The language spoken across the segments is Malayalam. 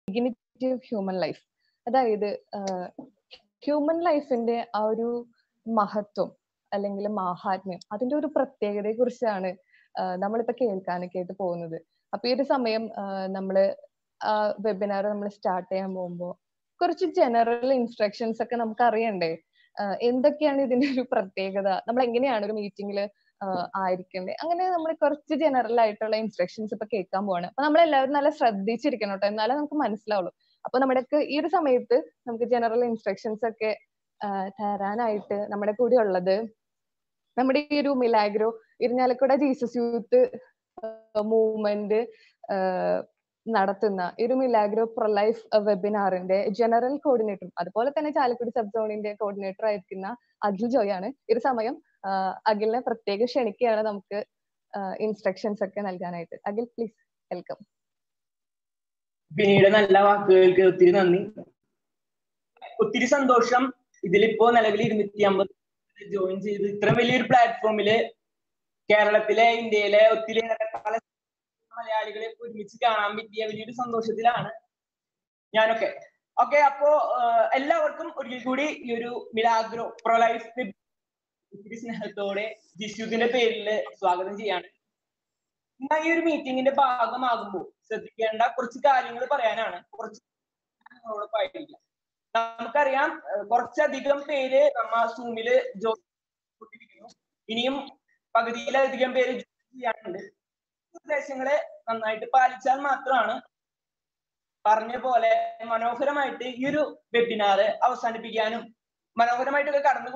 ഡിഗ്നിറ്റി ഓഫ് ഹ്യൂമൻ ലൈഫ് അതായത് ഹ്യൂമൻ ലൈഫിന്റെ ആ ഒരു മഹത്വം അല്ലെങ്കിൽ മാഹാത്മ്യം അതിന്റെ ഒരു പ്രത്യേകതയെ കുറിച്ചാണ് നമ്മളിപ്പോ കേൾക്കാനൊക്കെ ആയിട്ട് പോകുന്നത് അപ്പൊ ഈ ഒരു സമയം നമ്മള് വെബിനാർ നമ്മൾ സ്റ്റാർട്ട് ചെയ്യാൻ പോകുമ്പോൾ കുറച്ച് ജനറൽ ഇൻസ്ട്രക്ഷൻസ് ഒക്കെ നമുക്ക് അറിയണ്ടേ എന്തൊക്കെയാണ് ഇതിന്റെ ഒരു പ്രത്യേകത നമ്മൾ എങ്ങനെയാണ് ഒരു മീറ്റിംഗിൽ ആയിരിക്കേണ്ടത് അങ്ങനെ നമ്മൾ കുറച്ച് ജനറൽ ആയിട്ടുള്ള ഇൻസ്ട്രക്ഷൻസ് ഇപ്പൊ കേൾക്കാൻ പോവാണ് അപ്പൊ നമ്മൾ എല്ലാവരും നല്ല ശ്രദ്ധിച്ചിരിക്കണം കേട്ടോ എന്നാലേ നമുക്ക് മനസ്സിലാവുള്ളൂ അപ്പൊ നമ്മുടെ ഈ ഒരു സമയത്ത് നമുക്ക് ജനറൽ ഇൻസ്ട്രക്ഷൻസ് ഒക്കെ തരാനായിട്ട് നമ്മുടെ കൂടെ ഉള്ളത് നമ്മുടെ ഈ ഒരു Milagro Irinjalakuda Jesus youth movement നടത്തുന്ന ഈ ഒരു മിലാഗ്രോ പ്രൊ ലൈഫ് വെബിനാറിന്റെ ജനറൽ കോർഡിനേറ്ററും അതുപോലെ തന്നെ ചാലക്കുടി സബ് സോണിന്റെ കോർഡിനേറ്റർ ആയിരിക്കുന്ന അഖിൽ ജോയ് ആണ് ഈ ഒരു സമയം അഖിലിനെ പ്രത്യേകം ക്ഷണിക്കുകയാണ് നമുക്ക് ഇൻസ്ട്രക്ഷൻസ് ഒക്കെ നൽകാനായിട്ട് അഖിൽ പ്ലീസ് വെൽക്കം പിന്നീട് നല്ല വാക്കുകൾക്ക് ഒത്തിരി നന്ദി ഒത്തിരി സന്തോഷം ഇതിലിപ്പോ നിലവിൽ ഇരുന്നൂറ്റി അമ്പത് ജോയിൻ ചെയ്ത് ഇത്രയും വലിയൊരു പ്ലാറ്റ്ഫോമില് കേരളത്തിലെ ഇന്ത്യയിലെ ഒത്തിരി പല മലയാളികളെ ഒരുമിച്ച് കാണാൻ പറ്റിയ വലിയൊരു സന്തോഷത്തിലാണ് ഞാനൊക്കെ ഓക്കെ അപ്പോ എല്ലാവർക്കും ഒരിക്കൽ കൂടി ഈ ഒരു മിലാഗ്രോ പ്രോ ലൈഫ് ഒത്തിരി സ്നേഹത്തോടെ ജിസ്യൂത്തിന്റെ പേരിൽ സ്വാഗതം ചെയ്യാണ് ഇന്ന് ഈ ഒരു മീറ്റിംഗിന്റെ ഭാഗമാകുമ്പോൾ ശ്രദ്ധിക്കേണ്ട കുറച്ച് കാര്യങ്ങൾ പറയാനാണ് കുറച്ച് ആയിരിക്കാം നമുക്കറിയാം കുറച്ചധികം പേര് നമ്മ സൂമില് ജോലിക്കുന്നു ഇനിയും പകുതിയിലധികം പേര് ചെയ്യാനുണ്ട് നിർദ്ദേശങ്ങളെ നന്നായിട്ട് പാലിച്ചാൽ മാത്രമാണ് പറഞ്ഞ പോലെ മനോഹരമായിട്ട് ഈ ഒരു വെബിനാർ അവസാനിപ്പിക്കാനും മനോഹരമായിട്ടൊക്കെ കടന്നു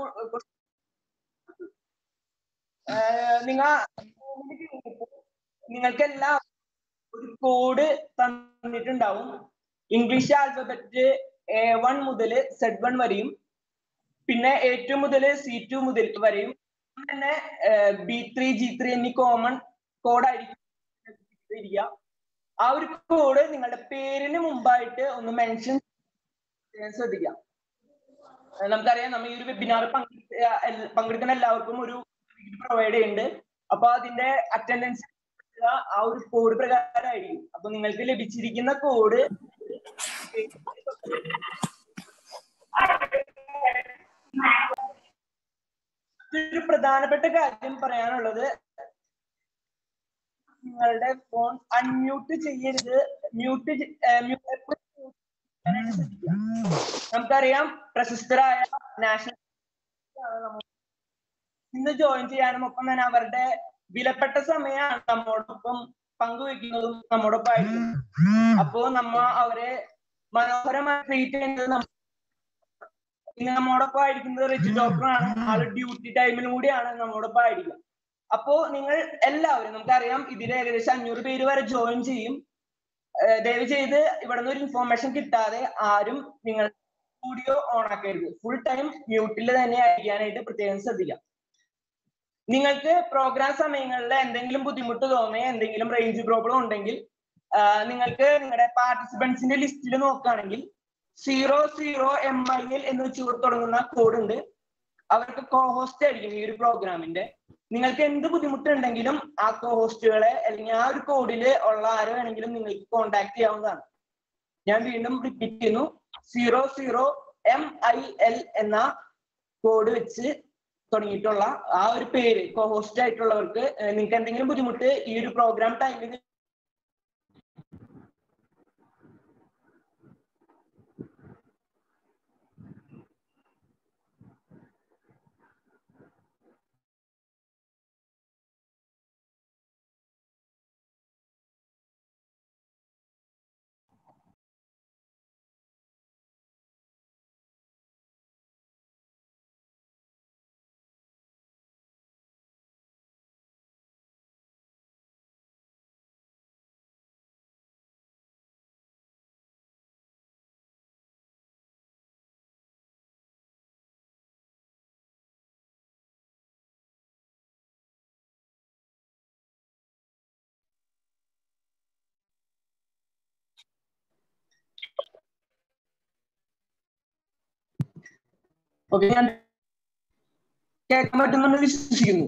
നിങ്ങൾ നിങ്ങൾക്കെല്ലാം ഒരു കോഡ് തന്നിട്ടുണ്ടാവും ഇംഗ്ലീഷ് ആൽഫബറ്റ് എ വൺ മുതൽ സെഡ് വൺ വരെയും പിന്നെ എ ടു മുതൽ സി ടു മുതൽ വരെയും തന്നെ ബി ത്രീ ജി ത്രീ എന്നീ കോമൺ കോഡായിരിക്കും ആ ഒരു കോഡ് നിങ്ങളുടെ പേരിന് മുമ്പായിട്ട് ഒന്ന് മെൻഷൻ ചെയ്യാൻ ശ്രദ്ധിക്കാം നമുക്കറിയാം നമ്മൾ ഈ ഒരു വെബിനാർ പങ്കെടുക്കുന്ന എല്ലാവർക്കും ഒരു പ്രൊവൈഡ് ചെയ്യുന്നുണ്ട് അപ്പൊ അതിന്റെ അറ്റൻഡൻസ് ആ ഒരു കോഡ് പ്രകാരമായിരിക്കും അപ്പൊ നിങ്ങൾക്ക് ലഭിച്ചിരിക്കുന്ന കോഡ് ഒരു പ്രധാനപ്പെട്ട കാര്യം പറയാനുള്ളത് നിങ്ങളുടെ ഫോൺ അൺമ്യൂട്ട് ചെയ്യരുത് മ്യൂട്ട് നമുക്കറിയാം പ്രശസ്തരായ നാഷണൽ ഇന്ന് ജോയിൻ ചെയ്യാനും ഒപ്പം തന്നെ അവരുടെ വിലപ്പെട്ട സമയമാണ് നമ്മോടൊപ്പം പങ്കുവെക്കുന്നതും നമ്മോടൊപ്പം ആയിരിക്കും അപ്പോ നമ്മ അവരെ മനോഹരമായി ട്രീറ്റ് ചെയ്യുന്നത് പിന്നെ നമ്മോടൊപ്പം ആയിരിക്കുന്നത് റിച്ച് ഡോക്ടറാണ് ആള് ഡ്യൂട്ടി ടൈമിലും കൂടിയാണ് നമ്മോടൊപ്പം ആയിരിക്കുക അപ്പോ നിങ്ങൾ എല്ലാവരും നമുക്കറിയാം ഇതിൽ ഏകദേശം അഞ്ഞൂറ് പേര് വരെ ജോയിൻ ചെയ്യും ദയവ് ചെയ്ത് ഇവിടെ നിന്ന് ഒരു ഇൻഫോർമേഷൻ കിട്ടാതെ ആരും നിങ്ങൾ വീഡിയോ ഓൺ ആക്കരുത് ഫുൾ ടൈം മ്യൂട്ടിൽ തന്നെ ആയിരിക്കാനായിട്ട് പ്രത്യേകം ശ്രദ്ധിക്കാം നിങ്ങൾക്ക് പ്രോഗ്രാം സമയങ്ങളിൽ എന്തെങ്കിലും ബുദ്ധിമുട്ട് തോന്നുക എന്തെങ്കിലും റേഞ്ച് പ്രോബ്ലം ഉണ്ടെങ്കിൽ നിങ്ങൾക്ക് നിങ്ങളുടെ പാർട്ടിസിപ്പൻസിന്റെ ലിസ്റ്റിൽ നോക്കുകയാണെങ്കിൽ zero zero M I L എന്ന് വെച്ച് തുടങ്ങുന്ന കോഡ് ഉണ്ട് അവർക്ക് കോ ഹോസ്റ്റ് ആയിരിക്കും ഈ ഒരു പ്രോഗ്രാമിന്റെ നിങ്ങൾക്ക് എന്ത് ബുദ്ധിമുട്ടുണ്ടെങ്കിലും ആ കോ ഹോസ്റ്റുകളെ അല്ലെങ്കിൽ ആ ഒരു കോഡിൽ ഉള്ള ആരെ വേണമെങ്കിലും നിങ്ങൾക്ക് കോൺടാക്ട് ചെയ്യാവുന്നതാണ് ഞാൻ വീണ്ടും റിപ്പീറ്റ് ചെയ്യുന്നു zero zero M I L എന്ന കോഡ് വെച്ച് തുടങ്ങിയിട്ടുള്ള ആ ഒരു പേര് കോ ഹോസ്റ്റ് ആയിട്ടുള്ളവർക്ക് നിങ്ങൾക്ക് എന്തെങ്കിലും ബുദ്ധിമുട്ട് ഈ ഒരു പ്രോഗ്രാം ടൈമിൽ ഓക്കെ ഞാൻ കേൾക്കാൻ പറ്റുന്നുണ്ട് വിശ്വസിക്കുന്നു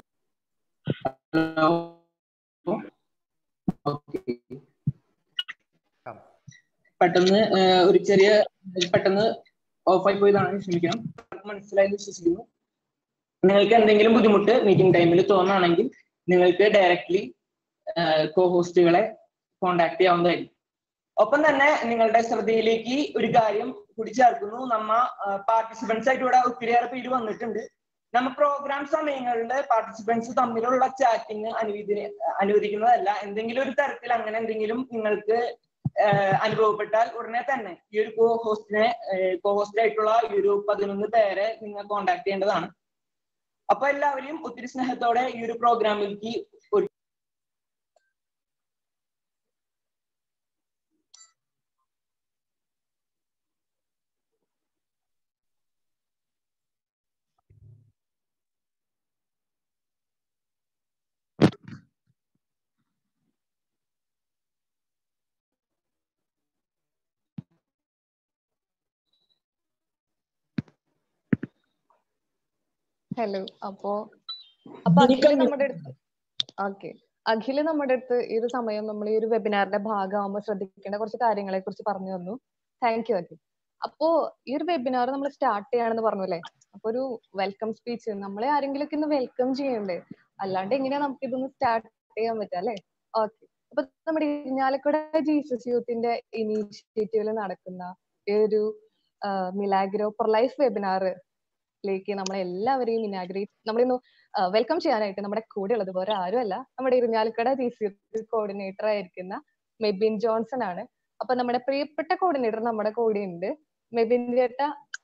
പെട്ടെന്ന് ഏഹ്, ഒരു ചെറിയ പെട്ടെന്ന് ഓഫായി പോയതാണ് ക്ഷമിക്കണം മനസ്സിലായി വിശ്വസിക്കുന്നു നിങ്ങൾക്ക് എന്തെങ്കിലും ബുദ്ധിമുട്ട് മീറ്റിംഗ് ടൈമിൽ തോന്നുകയാണെങ്കിൽ നിങ്ങൾക്ക് ഡയറക്ട്ലി കോ ഹോസ്റ്റുകളെ കോണ്ടാക്ട് ചെയ്യാവുന്നതായിരിക്കും ഒപ്പം തന്നെ നിങ്ങളുടെ ശ്രദ്ധയിലേക്ക് ഒരു കാര്യം കൂടി ചേർക്കുന്നു നമ്മ പാർട്ടിസിപ്പൻസ് ആയിട്ട് ഇവിടെ ഒത്തിരിയേറെ പേര് വന്നിട്ടുണ്ട് നമ്മ പ്രോഗ്രാം സമയങ്ങളിൽ പാർട്ടിസിപ്പൻസ് തമ്മിലുള്ള ചാറ്റിംഗ് അനുവദി അനുവദിക്കുന്നതല്ല എന്തെങ്കിലും ഒരു തരത്തിൽ അങ്ങനെ എന്തെങ്കിലും നിങ്ങൾക്ക് ആഹ് അനുഭവപ്പെട്ടാൽ ഉടനെ തന്നെ ഈ ഒരു കോ ഹോസ്റ്റിനെ കോ ഹോസ്റ്റ് ആയിട്ടുള്ള ഈ ഒരു പതിനൊന്ന് പേരെ നിങ്ങൾ കോണ്ടാക്ട് ചെയ്യേണ്ടതാണ് അപ്പൊ എല്ലാവരെയും ഒത്തിരി സ്നേഹത്തോടെ ഈ ഒരു പ്രോഗ്രാമിലേക്ക് ഒരു ഹലോ അപ്പോ അപ്പൊ അഖില് നമ്മുടെ അടുത്ത് ഓക്കെ അഖില് നമ്മുടെ അടുത്ത് ഈ ഒരു സമയം നമ്മൾ ഈ ഒരു വെബിനാറിന്റെ ഭാഗമാകുമ്പോൾ ശ്രദ്ധിക്കേണ്ട കുറച്ച് കാര്യങ്ങളെ കുറിച്ച് പറഞ്ഞു തന്നു താങ്ക് യു അഖിൽ അപ്പോ ഈ ഒരു വെബിനാർ നമ്മൾ സ്റ്റാർട്ട് ചെയ്യാണെന്ന് പറഞ്ഞു അല്ലേ അപ്പൊ ഒരു വെൽക്കം സ്പീച്ച് നമ്മളെ ആരെങ്കിലും ഒക്കെ ഇന്ന് വെൽക്കം ചെയ്യണ്ടേ അല്ലാണ്ട് എങ്ങനെയാ നമുക്ക് ഇതൊന്ന് സ്റ്റാർട്ട് ചെയ്യാൻ പറ്റുക അല്ലേ ഓക്കെ അപ്പൊ നമ്മുടെ ഇരിഞ്ഞാലക്കുട ജീസസ് യൂത്തിന്റെ ഇനീഷ്യേറ്റീവിൽ നടക്കുന്ന ഈ ഒരു മിലാഗ്രോ ഫോർ ലൈഫ് വെബിനാറിലേക്ക് നമ്മളെ എല്ലാവരെയും ഇനാഗ്രേറ്റ് നമ്മളിന്ന് വെൽക്കം ചെയ്യാനായിട്ട് നമ്മുടെ കൂടെ ഉള്ളത് വേറെ ആരുമല്ല നമ്മുടെ ഇരിഞ്ഞാലക്കുട ജീസസ് കോർഡിനേറ്റർ ആയിരിക്കുന്ന മെബിൻ ജോൺസൺ ആണ് അപ്പൊ നമ്മുടെ പ്രിയപ്പെട്ട കോർഡിനേറ്റർ നമ്മുടെ കൂടെ ഉണ്ട് മെബിൻ ചേട്ട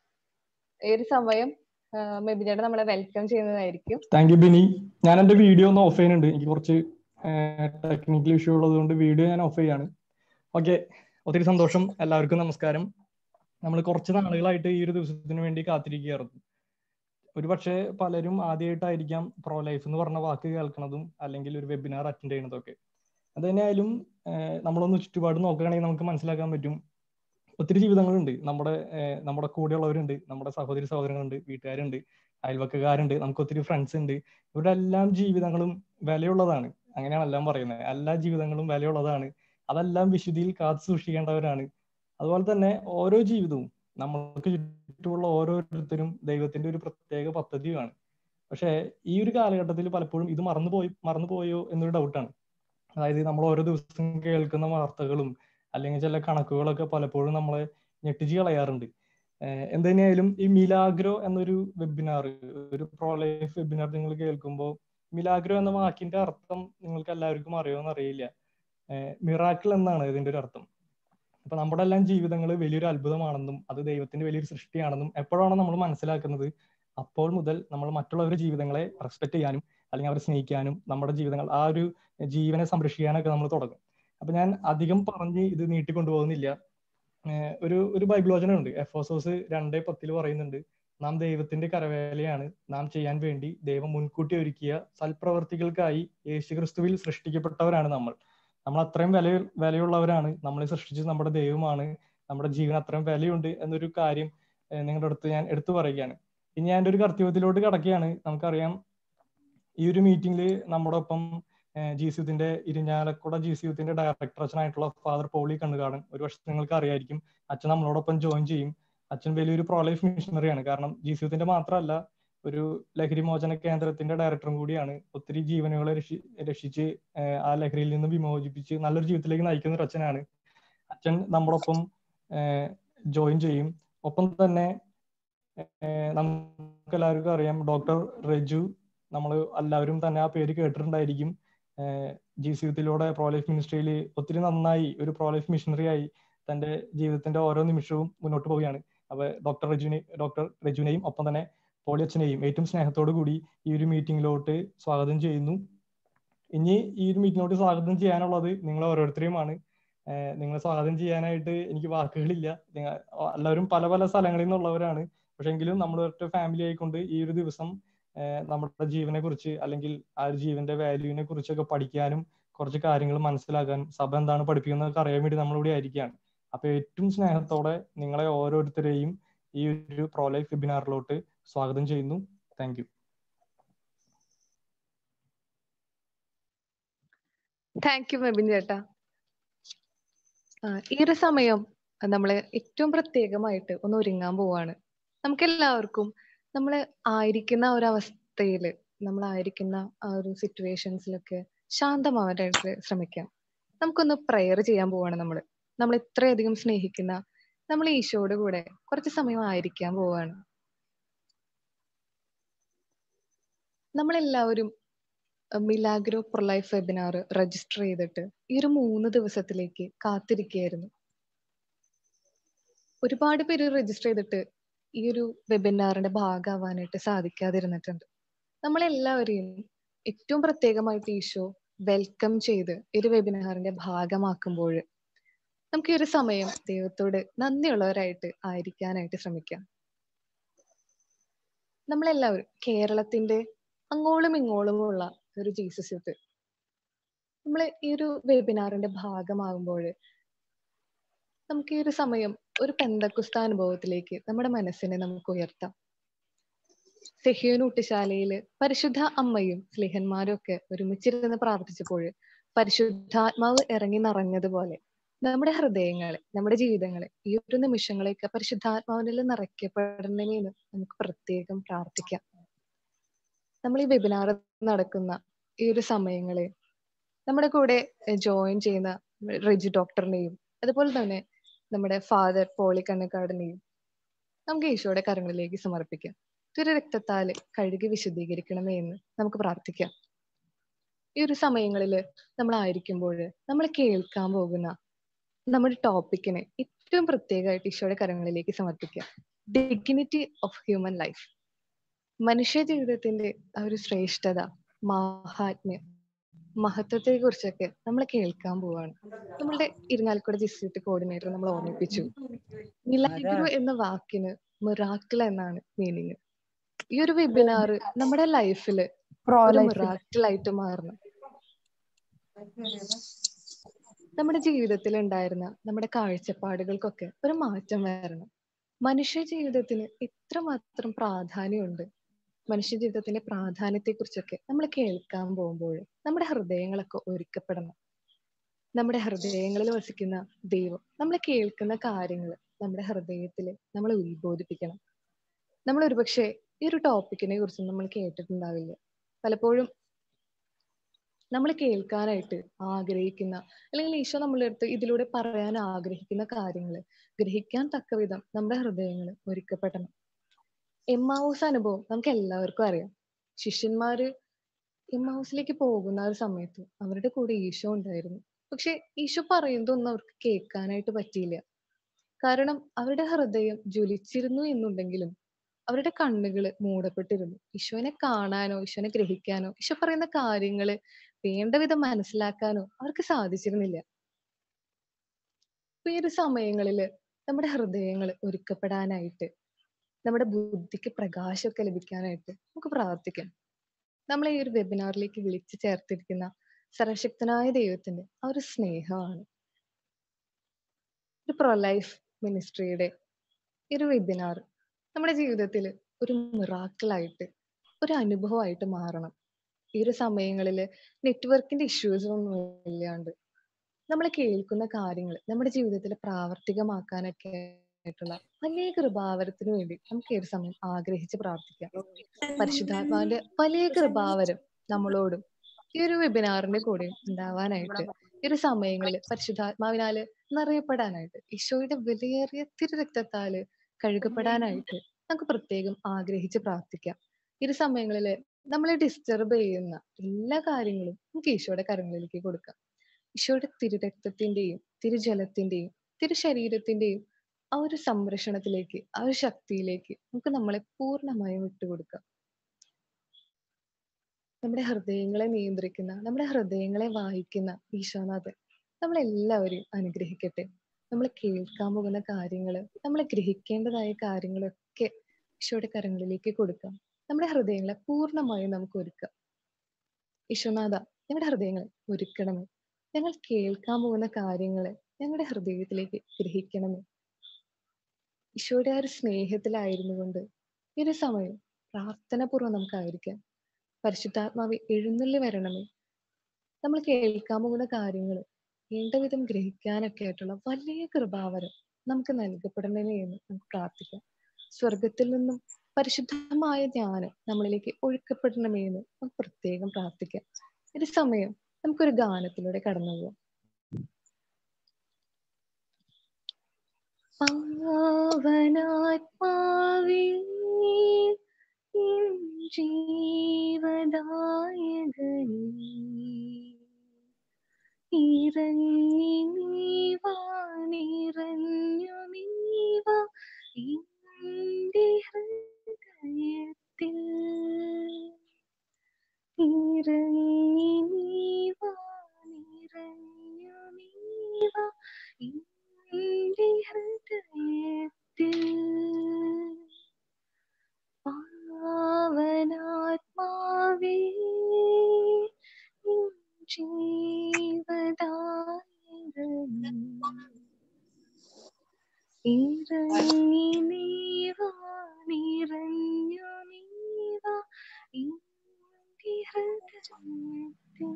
ഈ ഒരു സമയം മെബിൻ ചേട്ടൻ നമ്മളെ വെൽക്കം ചെയ്യുന്നതായിരിക്കും താങ്ക് യു ബിനി ഞാൻ എന്റെ വീഡിയോ ഒന്ന് ഓഫ് ചെയ്യുന്നുണ്ട് എനിക്ക് കുറച്ച് ടെക്നിക്കൽ ഇഷ്യൂ ഉള്ളത് കൊണ്ട് വീഡിയോ ഞാൻ ഓഫ് ചെയ്യാണ് ഓക്കെ ഒത്തിരി സന്തോഷം എല്ലാവർക്കും നമസ്കാരം നമ്മൾ കുറച്ച് നാളുകളായിട്ട് ഈ ഒരു ദിവസത്തിന് വേണ്ടി കാത്തിരിക്കുകയായിരുന്നു ഒരുപക്ഷെ പലരും ആദ്യമായിട്ടായിരിക്കാം പ്രോ ലൈഫ് എന്ന് പറഞ്ഞ വാക്ക് കേൾക്കുന്നതും അല്ലെങ്കിൽ ഒരു വെബിനാർ അറ്റൻഡ് ചെയ്യുന്നതൊക്കെ അത് തന്നെയായാലും നമ്മളൊന്ന് ചുറ്റുപാട് നോക്കുകയാണെങ്കിൽ നമുക്ക് മനസ്സിലാക്കാൻ പറ്റും ഒത്തിരി ജീവിതങ്ങളുണ്ട് നമ്മുടെ നമ്മുടെ കൂടെയുള്ളവരുണ്ട് നമ്മുടെ സഹോദരി സഹോദരങ്ങളുണ്ട് വീട്ടുകാരുണ്ട് അയൽവക്കക്കാരുണ്ട് നമുക്ക് ഒത്തിരി ഫ്രണ്ട്സ് ഉണ്ട് ഇവരുടെ എല്ലാം ജീവിതങ്ങളും വിലയുള്ളതാണ് അങ്ങനെയാണ് എല്ലാം പറയുന്നത് എല്ലാ ജീവിതങ്ങളും വിലയുള്ളതാണ് അതെല്ലാം വിശുദ്ധിയിൽ കാത്തു സൂക്ഷിക്കേണ്ടവരാണ് അതുപോലെ തന്നെ ഓരോ ജീവിതവും നമ്മൾക്ക് ചുറ്റുമുള്ള ഓരോരുത്തരും ദൈവത്തിന്റെ ഒരു പ്രത്യേക പദ്ധതിയാണ് പക്ഷേ ഈ ഒരു കാലഘട്ടത്തിൽ പലപ്പോഴും ഇത് മറന്നുപോയി മറന്നുപോയോ എന്നൊരു ഡൗട്ടാണ് അതായത് നമ്മൾ ഓരോ ദിവസം കേൾക്കുന്ന വാർത്തകളും അല്ലെങ്കിൽ ചില കണക്കുകളൊക്കെ പലപ്പോഴും നമ്മളെ ഞെട്ടിച്ച് കളയാറുണ്ട് എന്തുതന്നെയായാലും ഈ മിലാഗ്രോ എന്നൊരു വെബിനാർ ഒരു പ്രോ ലൈഫ് വെബിനാർ നിങ്ങൾ കേൾക്കുമ്പോൾ മിലാഗ്രോ എന്ന വാക്കിന്റെ അർത്ഥം നിങ്ങൾക്ക് എല്ലാവർക്കും അറിയുമെന്ന് അറിയില്ല മിറാക്കിൾ എന്നാണ് ഇതിന്റെ ഒരു അർത്ഥം അപ്പൊ നമ്മുടെ എല്ലാം ജീവിതങ്ങൾ വലിയൊരു അത്ഭുതമാണെന്നും അത് ദൈവത്തിന്റെ വലിയൊരു സൃഷ്ടിയാണെന്നും എപ്പോഴാണ് നമ്മൾ മനസ്സിലാക്കുന്നത് അപ്പോൾ മുതൽ നമ്മൾ മറ്റുള്ളവരുടെ ജീവിതങ്ങളെ റെസ്പെക്ട് ചെയ്യാനും അല്ലെങ്കിൽ അവരെ സ്നേഹിക്കാനും നമ്മുടെ ജീവിതങ്ങൾ ആ ഒരു ജീവനെ സംരക്ഷിക്കാനൊക്കെ നമ്മൾ തുടങ്ങും അപ്പൊ ഞാൻ അധികം പറഞ്ഞ് ഇത് നീട്ടിക്കൊണ്ടുപോകുന്നില്ല ഒരു ഒരു ബൈബിൾ വചനമുണ്ട് എഫോസോസ് രണ്ടേ പത്തിൽ പറയുന്നുണ്ട് നാം ദൈവത്തിന്റെ കരവേലയാണ് നാം ചെയ്യാൻ വേണ്ടി ദൈവം മുൻകൂട്ടി ഒരുക്കിയ സൽപ്രവർത്തികൾക്കായി യേശുക്രിസ്തുവിൽ സൃഷ്ടിക്കപ്പെട്ടവരാണ് നമ്മൾ നമ്മൾ അത്രയും വില വിലയുള്ളവരാണ് നമ്മളെ സൃഷ്ടിച്ചത് നമ്മുടെ ദൈവമാണ് നമ്മുടെ ജീവൻ അത്രയും വിലയുണ്ട് എന്നൊരു കാര്യം നിങ്ങളുടെ അടുത്ത് ഞാൻ എടുത്തു പറയുകയാണ് ഇനി ഞാൻ ഒരു കർത്തവ്യത്തിലോട്ട് കടക്കുകയാണ് നമുക്കറിയാം ഈ ഒരു മീറ്റിംഗിൽ നമ്മുടെ ഒപ്പം ജി സിയുത്തിന്റെ ഇരിഞ്ഞാലക്കുട ജി സിയുത്തിന്റെ ഡയറക്ടർ അച്ഛനായിട്ടുള്ള ഫാദർ പോളി കണ്ണുകാടൻ ഒരു വർഷം നിങ്ങൾക്ക് അറിയായിരിക്കും അച്ഛൻ നമ്മളോടൊപ്പം ജോയിൻ ചെയ്യും അച്ഛൻ വലിയൊരു പ്രോ ലൈഫ് മിഷണറിയാണ് കാരണം ജി സിയുത്തിന്റെ മാത്രമല്ല ഒരു ലഹരി മോചന കേന്ദ്രത്തിന്റെ ഡയറക്ടറും കൂടിയാണ് ഒത്തിരി ജീവനുകളെ രക്ഷി രക്ഷിച്ച് ആ ലഹരിയിൽ നിന്ന് വിമോചിപ്പിച്ച് നല്ലൊരു ജീവിതത്തിലേക്ക് നയിക്കുന്ന ഒരു അച്ഛനാണ് അച്ഛൻ നമ്മളൊപ്പം ജോയിൻ ചെയ്യും ഒപ്പം തന്നെ നമുക്ക് എല്ലാവർക്കും അറിയാം ഡോക്ടർ റെജു നമ്മൾ എല്ലാവരും തന്നെ ആ പേര് കേട്ടിട്ടുണ്ടായിരിക്കും ജി സി യുത്തിലൂടെ പ്രോലൈഫ് മിനിസ്ട്രിയിൽ ഒത്തിരി നന്നായി ഒരു പ്രോലൈഫ് മിഷണറി ആയി തന്റെ ജീവിതത്തിന്റെ ഓരോ നിമിഷവും മുന്നോട്ട് പോവുകയാണ് അപ്പൊ ഡോക്ടർ റെജുനെ ഡോക്ടർ റെജുനെയും ഒപ്പം തന്നെ പോളി അച്ഛനെയും ഏറ്റവും സ്നേഹത്തോടു കൂടി ഈ ഒരു മീറ്റിംഗിലോട്ട് സ്വാഗതം ചെയ്യുന്നു ഇനി ഈ ഒരു മീറ്റിംഗിലോട്ട് സ്വാഗതം ചെയ്യാനുള്ളത് നിങ്ങൾ ഓരോരുത്തരെയുമാണ് നിങ്ങളെ സ്വാഗതം ചെയ്യാനായിട്ട് എനിക്ക് വാക്കുകളില്ല എല്ലാവരും പല പല സ്ഥലങ്ങളിൽ നിന്നുള്ളവരാണ് പക്ഷെ എങ്കിലും നമ്മൾ ഒറ്റ ഫാമിലി ആയിക്കൊണ്ട് ഈ ഒരു ദിവസം നമ്മുടെ ജീവനെ കുറിച്ച് അല്ലെങ്കിൽ ആ ഒരു ജീവന്റെ വാല്യൂവിനെ കുറിച്ചൊക്കെ പഠിക്കാനും കുറച്ച് കാര്യങ്ങൾ മനസ്സിലാക്കാനും സഭ എന്താണ് പഠിപ്പിക്കുന്നതൊക്കെ അറിയാൻ വേണ്ടി നമ്മളിവിടെ ആയിരിക്കുകയാണ് അപ്പൊ ഏറ്റവും സ്നേഹത്തോടെ നിങ്ങളെ ഓരോരുത്തരെയും ഈ ഒരു പ്രോ ലൈഫ് വെബിനാറിലോട്ട് സ്വാഗതം ചെയ്യുന്നു thank you thank you Mebin ചേട്ടാ ഈ ഒരു സമയം നമ്മള് ഏറ്റവും പ്രത്യേകമായിട്ട് ഒന്ന് ഒരുങ്ങാൻ പോവാണ് നമുക്ക് എല്ലാവർക്കും നമ്മൾ ആയിരിക്കുന്ന ഒരു അവസ്ഥയിൽ നമ്മളായിരിക്കുന്ന ആ ഒരു സിറ്റുവേഷൻസിലൊക്കെ ശാന്തമാവാനായിട്ട് ശ്രമിക്കാം നമുക്കൊന്ന് പ്രയർ ചെയ്യാൻ പോവാണ് നമ്മൾ നമ്മൾ ഇത്രയധികം സ്നേഹിക്കുന്ന നമ്മൾ ഈശോയുടെ കൂടെ കുറച്ച് സമയം ആയിരിക്കാൻ പോവാണ് നമ്മളെല്ലാവരും Milagro pro life webinar register ചെയ്തിട്ട് ഈ ഒരു മൂന്ന് ദിവസത്തിലേക്ക് കാത്തിരിക്കുകയായിരുന്നു ഒരുപാട് പേര് രജിസ്റ്റർ ചെയ്തിട്ട് ഈ ഒരു വെബിനാറിന്റെ ഭാഗമാവാനായിട്ട് സാധിക്കാതിരുന്നിട്ടുണ്ട് നമ്മളെല്ലാവരെയും ഏറ്റവും പ്രത്യേകമായിട്ട് ഈശോ വെൽക്കം ചെയ്ത് ഈ ഒരു വെബിനാറിന്റെ ഭാഗമാക്കുമ്പോൾ നമുക്ക് ഈ ഒരു സമയം ദൈവത്തോട് നന്ദിയുള്ളവരായിട്ട് ആയിരിക്കാനായിട്ട് ശ്രമിക്കാം നമ്മളെല്ലാവരും കേരളത്തിന്റെ അങ്ങോളം ഇങ്ങോളമുള്ള ഒരു ജീസസ് യൂത്ത് നമ്മൾ ഈ ഒരു വെബിനാറിന്റെ ഭാഗമാകുമ്പോൾ നമുക്ക് ഈ ഒരു സമയം ഒരു പെന്തക്കുസ്ത അനുഭവത്തിലേക്ക് നമ്മുടെ മനസ്സിനെ നമുക്ക് ഉയർത്താം സെഹിയോൻ ഊട്ടുശാലയില് പരിശുദ്ധ അമ്മയും സ്ലിഹന്മാരും ഒക്കെ ഒരുമിച്ചിരുന്ന് പ്രാർത്ഥിച്ചപ്പോൾ പരിശുദ്ധാത്മാവ് ഇറങ്ങി നിറഞ്ഞതുപോലെ നമ്മുടെ ഹൃദയങ്ങളെ നമ്മുടെ ജീവിതങ്ങളെ ഈ ഒരു നിമിഷങ്ങളെയൊക്കെ പരിശുദ്ധാത്മാവിനിൽ നിറയ്ക്കപ്പെടണമെന്ന് നമുക്ക് പ്രത്യേകം പ്രാർത്ഥിക്കാം നമ്മൾ ഈ വെബിനാർ നടക്കുന്ന ഈ ഒരു സമയങ്ങളിൽ നമ്മുടെ കൂടെ ജോയിൻ ചെയ്യുന്ന റെജി ഡോക്ടറിനെയും അതുപോലെ തന്നെ നമ്മുടെ ഫാദർ പോളി കണ്ണക്കാടിനെയും നമുക്ക് ഈശോയുടെ കരങ്ങളിലേക്ക് സമർപ്പിക്കാം തിരു രക്തത്താല് കഴുകി വിശദീകരിക്കണമേ എന്ന് നമുക്ക് പ്രാർത്ഥിക്കാം ഈ ഒരു സമയങ്ങളിൽ നമ്മൾ ആയിരിക്കുമ്പോൾ നമ്മൾ കേൾക്കാൻ പോകുന്ന നമ്മുടെ ടോപ്പിക്കിനെ ഏറ്റവും പ്രത്യേകമായിട്ട് ഈശോയുടെ കരങ്ങളിലേക്ക് സമർപ്പിക്കാം ഡിഗ്നിറ്റി ഓഫ് ഹ്യൂമൻ ലൈഫ് മനുഷ്യ ജീവിതത്തിന്റെ ആ ഒരു ശ്രേഷ്ഠത മാഹാത്മ്യം മഹത്വത്തെ കുറിച്ചൊക്കെ നമ്മൾ കേൾക്കാൻ പോവാണ് നമ്മളുടെ ഇരിങ്ങാലക്കുട ഡിസ്ട്രിക്ട് കോർഡിനേറ്റർ നമ്മൾ ഓർമ്മിപ്പിച്ചു മിലാഗ്രോ എന്ന വാക്കിന് മിറാക്കിൾ എന്നാണ് മീനിങ് ഈ ഒരു വെബിനാർ നമ്മുടെ ലൈഫില് ഒരു മിറാക്കിൾ ആയിട്ട് മാറണം നമ്മുടെ ജീവിതത്തിൽ ഉണ്ടായിരുന്ന നമ്മുടെ കാഴ്ചപ്പാടുകൾക്കൊക്കെ ഒരു മാറ്റം വരണം മനുഷ്യ ജീവിതത്തിന് ഇത്രമാത്രം പ്രാധാന്യമുണ്ട് മനുഷ്യ ജീവിതത്തിന്റെ പ്രാധാന്യത്തെ കുറിച്ചൊക്കെ നമ്മൾ കേൾക്കാൻ പോകുമ്പോൾ നമ്മുടെ ഹൃദയങ്ങളൊക്കെ ഒരുക്കപ്പെടണം നമ്മുടെ ഹൃദയങ്ങളിൽ വസിക്കുന്ന ദൈവം നമ്മൾ കേൾക്കുന്ന കാര്യങ്ങൾ നമ്മുടെ ഹൃദയത്തിൽ നമ്മൾ ഉത്ബോധിപ്പിക്കണം നമ്മൾ ഒരുപക്ഷെ ഈ ഒരു ടോപ്പിക്കിനെ കുറിച്ച് നമ്മൾ കേട്ടിട്ടുണ്ടാവില്ല പലപ്പോഴും നമ്മൾ കേൾക്കാനായിട്ട് ആഗ്രഹിക്കുന്ന അല്ലെങ്കിൽ ഈശോ നമ്മളെ അടുത്ത് ഇതിലൂടെ പറയാൻ ആഗ്രഹിക്കുന്ന കാര്യങ്ങൾ ഗ്രഹിക്കാൻ തക്ക വിധം നമ്മുടെ ഹൃദയങ്ങൾ ഒരുക്കപ്പെടണം എമ്മാവൂസ് അനുഭവം നമുക്ക് എല്ലാവർക്കും അറിയാം ശിഷ്യന്മാര് എമ്മാവൂസിലേക്ക് പോകുന്ന ഒരു സമയത്ത് അവരുടെ കൂടെ ഈശോ ഉണ്ടായിരുന്നു പക്ഷെ ഈശോ പറയുന്നതൊന്നും അവർക്ക് കേൾക്കാനായിട്ട് പറ്റിയില്ല കാരണം അവരുടെ ഹൃദയം ജ്വലിച്ചിരുന്നു എന്നുണ്ടെങ്കിലും അവരുടെ കണ്ണുകൾ മൂടപ്പെട്ടിരുന്നു ഈശോനെ കാണാനോ ഈശോനെ ഗ്രഹിക്കാനോ ഈശോ പറയുന്ന കാര്യങ്ങള് വേണ്ട വിധം മനസ്സിലാക്കാനോ അവർക്ക് സാധിച്ചിരുന്നില്ല ഈ ഒരു സമയങ്ങളില് നമ്മുടെ ഹൃദയങ്ങൾ ഒരുക്കപ്പെടാനായിട്ട് നമ്മുടെ ബുദ്ധിക്ക് പ്രകാശമൊക്കെ ലഭിക്കാനായിട്ട് നമുക്ക് പ്രാർത്ഥിക്കാം നമ്മളെ ഈ ഒരു വെബിനാറിലേക്ക് വിളിച്ചു ചേർത്തിരിക്കുന്ന സർവശക്തനായ ദൈവത്തിന്റെ ആ ഒരു സ്നേഹമാണ് ഒരു പ്രോ ലൈഫ് മിനിസ്ട്രിയുടെ ഈ ഒരു വെബിനാർ നമ്മുടെ ജീവിതത്തിൽ ഒരു മിറാക്കിളായിട്ട് ഒരു അനുഭവമായിട്ട് മാറണം ഈ ഒരു സമയങ്ങളിൽ നെറ്റ്വർക്കിന്റെ ഇഷ്യൂസ് ഒന്നും ഇല്ലാണ്ട് നമ്മൾ കേൾക്കുന്ന കാര്യങ്ങൾ നമ്മുടെ ജീവിതത്തിൽ പ്രാവർത്തികമാക്കാനൊക്കെ ആയിട്ടുള്ള വലിയ കൃപാവരത്തിന് വേണ്ടി നമുക്ക് ഈ ഒരു സമയം ആഗ്രഹിച്ച് പ്രാർത്ഥിക്കാം പരിശുദ്ധാത്മാവിന്റെ വലിയ കൃപാവരം നമ്മളോടും ഈ ഒരു വെബിനാറിന്റെ കൂടെയും ഉണ്ടാവാനായിട്ട് ഈ ഒരു സമയങ്ങളിൽ പരിശുദ്ധാത്മാവിനാല് നിറയപ്പെടാനായിട്ട് ഈശോയുടെ വിലയേറിയ തിരുരക്തത്താല് കഴുകപ്പെടാനായിട്ട് നമുക്ക് പ്രത്യേകം ആഗ്രഹിച്ച് പ്രാർത്ഥിക്കാം ഈ ഒരു സമയങ്ങളില് നമ്മളെ ഡിസ്റ്റർബ് ചെയ്യുന്ന എല്ലാ കാര്യങ്ങളും നമുക്ക് ഈശോയുടെ കരങ്ങളിലേക്ക് കൊടുക്കാം ഈശോയുടെ തിരുരക്തത്തിന്റെയും തിരുജലത്തിന്റെയും തിരുശരീരത്തിന്റെയും ആ ഒരു സംരക്ഷണത്തിലേക്ക് ആ ഒരു ശക്തിയിലേക്ക് നമുക്ക് നമ്മളെ പൂർണ്ണമായും വിട്ടുകൊടുക്കാം നമ്മുടെ ഹൃദയങ്ങളെ നിയന്ത്രിക്കുന്ന നമ്മുടെ ഹൃദയങ്ങളെ വായിക്കുന്ന ഈശോനാഥൻ നമ്മളെല്ലാവരെയും അനുഗ്രഹിക്കട്ടെ നമ്മൾ കേൾക്കാൻ പോകുന്ന കാര്യങ്ങൾ നമ്മൾ ഗ്രഹിക്കേണ്ടതായ കാര്യങ്ങളൊക്കെ ഈശോയുടെ കരങ്ങളിലേക്ക് കൊടുക്കാം നമ്മുടെ ഹൃദയങ്ങളെ പൂർണ്ണമായും നമുക്ക് ഒരുക്കാം ഈശോനാഥ ഞങ്ങളുടെ ഹൃദയങ്ങളെ ഒരുക്കണമേ ഞങ്ങൾ കേൾക്കാൻ പോകുന്ന കാര്യങ്ങളെ ഞങ്ങളുടെ ഹൃദയത്തിലേക്ക് ഗ്രഹിക്കണമേ ഈശോയുടെ ആ ഒരു സ്നേഹത്തിലായിരുന്നു കൊണ്ട് ഈ ഒരു സമയം പ്രാർത്ഥനാപൂർവ്വം നമുക്കായിരിക്കാം പരിശുദ്ധാത്മാവി എഴുന്നള്ളി വരണമേ നമ്മൾ കേൾക്കാൻ പോകുന്ന കാര്യങ്ങൾ വേണ്ട വിധം ഗ്രഹിക്കാനൊക്കെ ആയിട്ടുള്ള വലിയ കൃപാവരം നമുക്ക് നൽകപ്പെടണമേ എന്ന് നമുക്ക് പ്രാർത്ഥിക്കാം സ്വർഗത്തിൽ നിന്നും പരിശുദ്ധമായ ജ്ഞാനം നമ്മളിലേക്ക് ഒഴുക്കപ്പെടണമേ എന്ന് നമുക്ക് പ്രത്യേകം പ്രാർത്ഥിക്കാം ഒരു സമയം നമുക്കൊരു ഗാനത്തിലൂടെ കടന്നു പോവാം പാവനാത്മാവേ ജീവദായകനേ ഇറങ്ങി നീവാ നിറഞ്ഞു നീവാ എൻ്റെ ഹൃദയത്തിൽ ഇറങ്ങി നീവാ നിറഞ്ഞു നീവാ എൻ്റെ ഹൃദയത്തിൽ പാവനാത്മാവേ ജീവദായകനേ ഇറങ്ങി നീവാ നിറഞ്ഞു നീവാ എൻ്റെ ഹൃദയത്തിൽ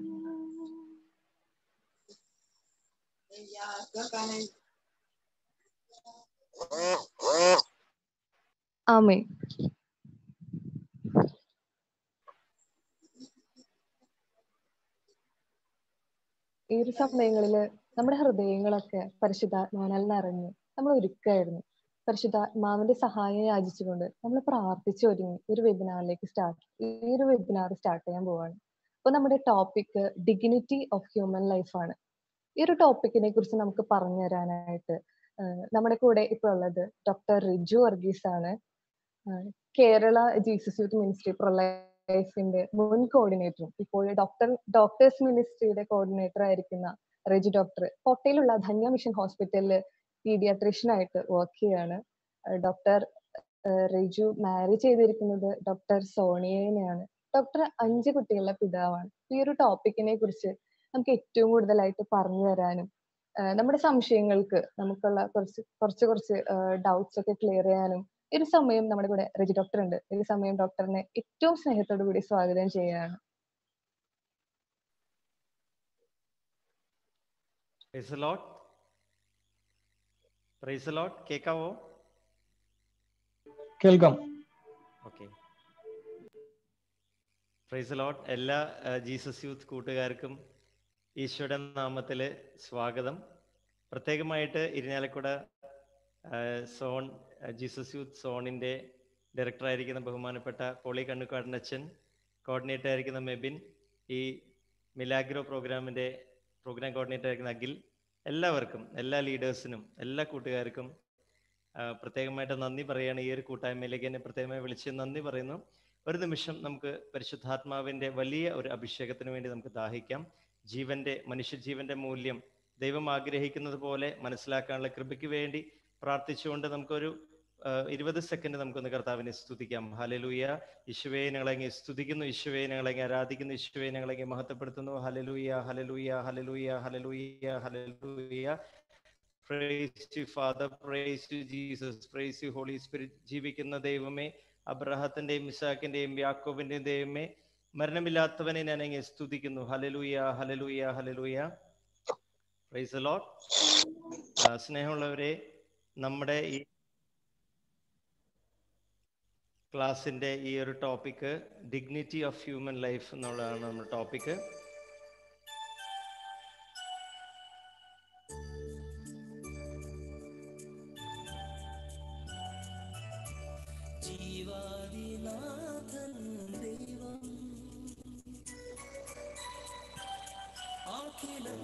ആമേ ഈ ഒരു സമയങ്ങളില് നമ്മുടെ ഹൃദയങ്ങളൊക്കെ പരിശുദ്ധാത്മാവിനാൽ നിറഞ്ഞു നമ്മൾ ഒരുക്കായിരുന്നു പരിശുദ്ധാത്മാവിന്റെ സഹായം യാചിച്ചുകൊണ്ട് നമ്മൾ പ്രാർത്ഥിച്ച് ഒരുങ്ങി ഒരു വെബിനാറിലേക്ക് സ്റ്റാർട്ട് ഈ ഒരു വെബിനാർ സ്റ്റാർട്ട് ചെയ്യാൻ പോവാണ് അപ്പൊ നമ്മുടെ topic dignity of human life ആണ് ഈ ഒരു ടോപ്പിക്കിനെ കുറിച്ച് നമുക്ക് പറഞ്ഞു തരാനായിട്ട് നമ്മുടെ കൂടെ ഇപ്പോൾ ഉള്ളത് ഡോക്ടർ റിജു വർഗീസ് ആണ് കേരള ജീസസ് യൂത്ത് മിനിസ്ട്രി പ്രൊലൈഫിന്റെ മുൻ കോർഡിനേറ്ററും ഇപ്പോൾ ഡോക്ടർ ഡോക്ടേഴ്സ് മിനിസ്ട്രിയുടെ കോർഡിനേറ്റർ ആയിരിക്കുന്ന റെജി ഡോക്ടർ കോട്ടയിലുള്ള ധന്യ മിഷൻ ഹോസ്പിറ്റലിൽ പീഡിയാട്രീഷ്യൻ ആയിട്ട് വർക്ക് ചെയ്യാണ് ഡോക്ടർ റിജു മാരി ചെയ്തിരിക്കുന്നത് ഡോക്ടർ സോണിയനെയാണ് ഡോക്ടർ അഞ്ച് കുട്ടികളുടെ പിതാവാണ് ഈ ഒരു ടോപ്പിക്കിനെ കുറിച്ച് നമുക്ക് ഏറ്റവും കൂടുതലായിട്ട് പറഞ്ഞു തരാനും നമ്മുടെ സംശയങ്ങൾക്ക് നമുക്കുള്ള കുറച്ച് കുറച്ച് കുറച്ച് ഡൗട്ട്സ് ഒക്കെ ക്ലിയർ ചെയ്യാനും ഒരു സമയം നമ്മുടെ കൂടെ റെജി ഡോക്ടർ ഉണ്ട് ഈ സമയം ഡോക്ടറിനെ ഏറ്റവും സ്നേഹത്തോടു കൂടി സ്വാഗതം ചെയ്യുകയാണ് കേക്കാവോ കേൾക്കാം ഓക്കെ പ്രൈസ് ലോട്ട് എല്ലാ ജീസസ് യൂത്ത് കൂട്ടുകാർക്കും ഈശോയുടെ നാമത്തിൽ സ്വാഗതം പ്രത്യേകമായിട്ട് ഇരിഞ്ഞാലക്കുട സോൺ ജീസസ് യൂത്ത് സോണിൻ്റെ ഡയറക്ടറായിരിക്കുന്ന ബഹുമാനപ്പെട്ട പോളി കണ്ണുകാടൻ അച്ഛൻ കോർഡിനേറ്റർ ആയിരിക്കുന്ന മെബിൻ ഈ മിലാഗ്രോ പ്രോഗ്രാമിൻ്റെ പ്രോഗ്രാം കോർഡിനേറ്റർ ആയിരിക്കുന്ന അഖിൽ എല്ലാവർക്കും എല്ലാ ലീഡേഴ്സിനും എല്ലാ കൂട്ടുകാർക്കും പ്രത്യേകമായിട്ട് നന്ദി പറയുകയാണ് ഈ ഒരു കൂട്ടായ്മയിലേക്ക് എന്നെ പ്രത്യേകമായി വിളിച്ച് നന്ദി പറയുന്നു ഒരു നിമിഷം നമുക്ക് പരിശുദ്ധാത്മാവിൻ്റെ വലിയ ഒരു അഭിഷേകത്തിന് വേണ്ടി നമുക്ക് ദാഹിക്കാം ജീവന്റെ മനുഷ്യജീവന്റെ മൂല്യം ദൈവം ആഗ്രഹിക്കുന്നത് പോലെ മനസ്സിലാക്കാനുള്ള കൃപയ്ക്ക് വേണ്ടി പ്രാർത്ഥിച്ചുകൊണ്ട് നമുക്കൊരു ഇരുപത് സെക്കൻഡ് നമുക്കൊന്ന് കർത്താവിനെ സ്തുതിക്കാം ഹലലൂയ യേശുവേ ഞങ്ങളെങ്ങി സ്തുതിക്കുന്നു യേശുവേ ഞങ്ങളെങ്ങി ആരാധിക്കുന്നു യേശുവേ ഞങ്ങളെങ്ങി മഹത്വപ്പെടുത്തുന്നു ഹലലൂയ ഹലലൂയ ഹലലൂയ ഹലലൂയ ഹലലൂയ praise you father praise you Jesus praise you holy spirit ജീവിക്കുന്ന ദൈവമേ അബ്രഹത്തിന്റെയും ഇസാക്കിന്റെയും യാക്കോബിന്റെയും ദൈവമേ മരണമില്ലാത്തവനെ ഞാൻ അങ്ങ് സ്തുതിക്കുന്നു ഹലലൂയ ഹലലൂയ ഹലലൂയ പ്രൈസ് ലോട്ട് സ്നേഹമുള്ളവരെ നമ്മുടെ ഈ ക്ലാസ്സിന്റെ ഈ ഒരു topic dignity of human life എന്നുള്ളതാണ് നമ്മുടെ ടോപ്പിക്ക് ജീവാദിനാഥൻ ദൈവം അഖിലം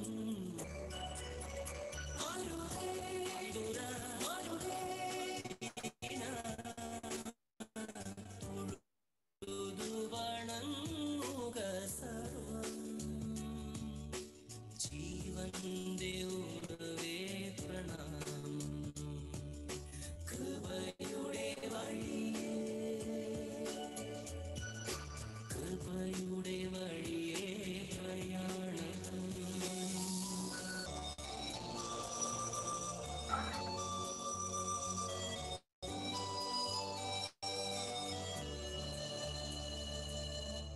ജീവന്റെ ഉറവേ പ്രണാമം കൃപയുടെ വഴിയേ കൃപയുടെ വഴിയേ പ്രയാണം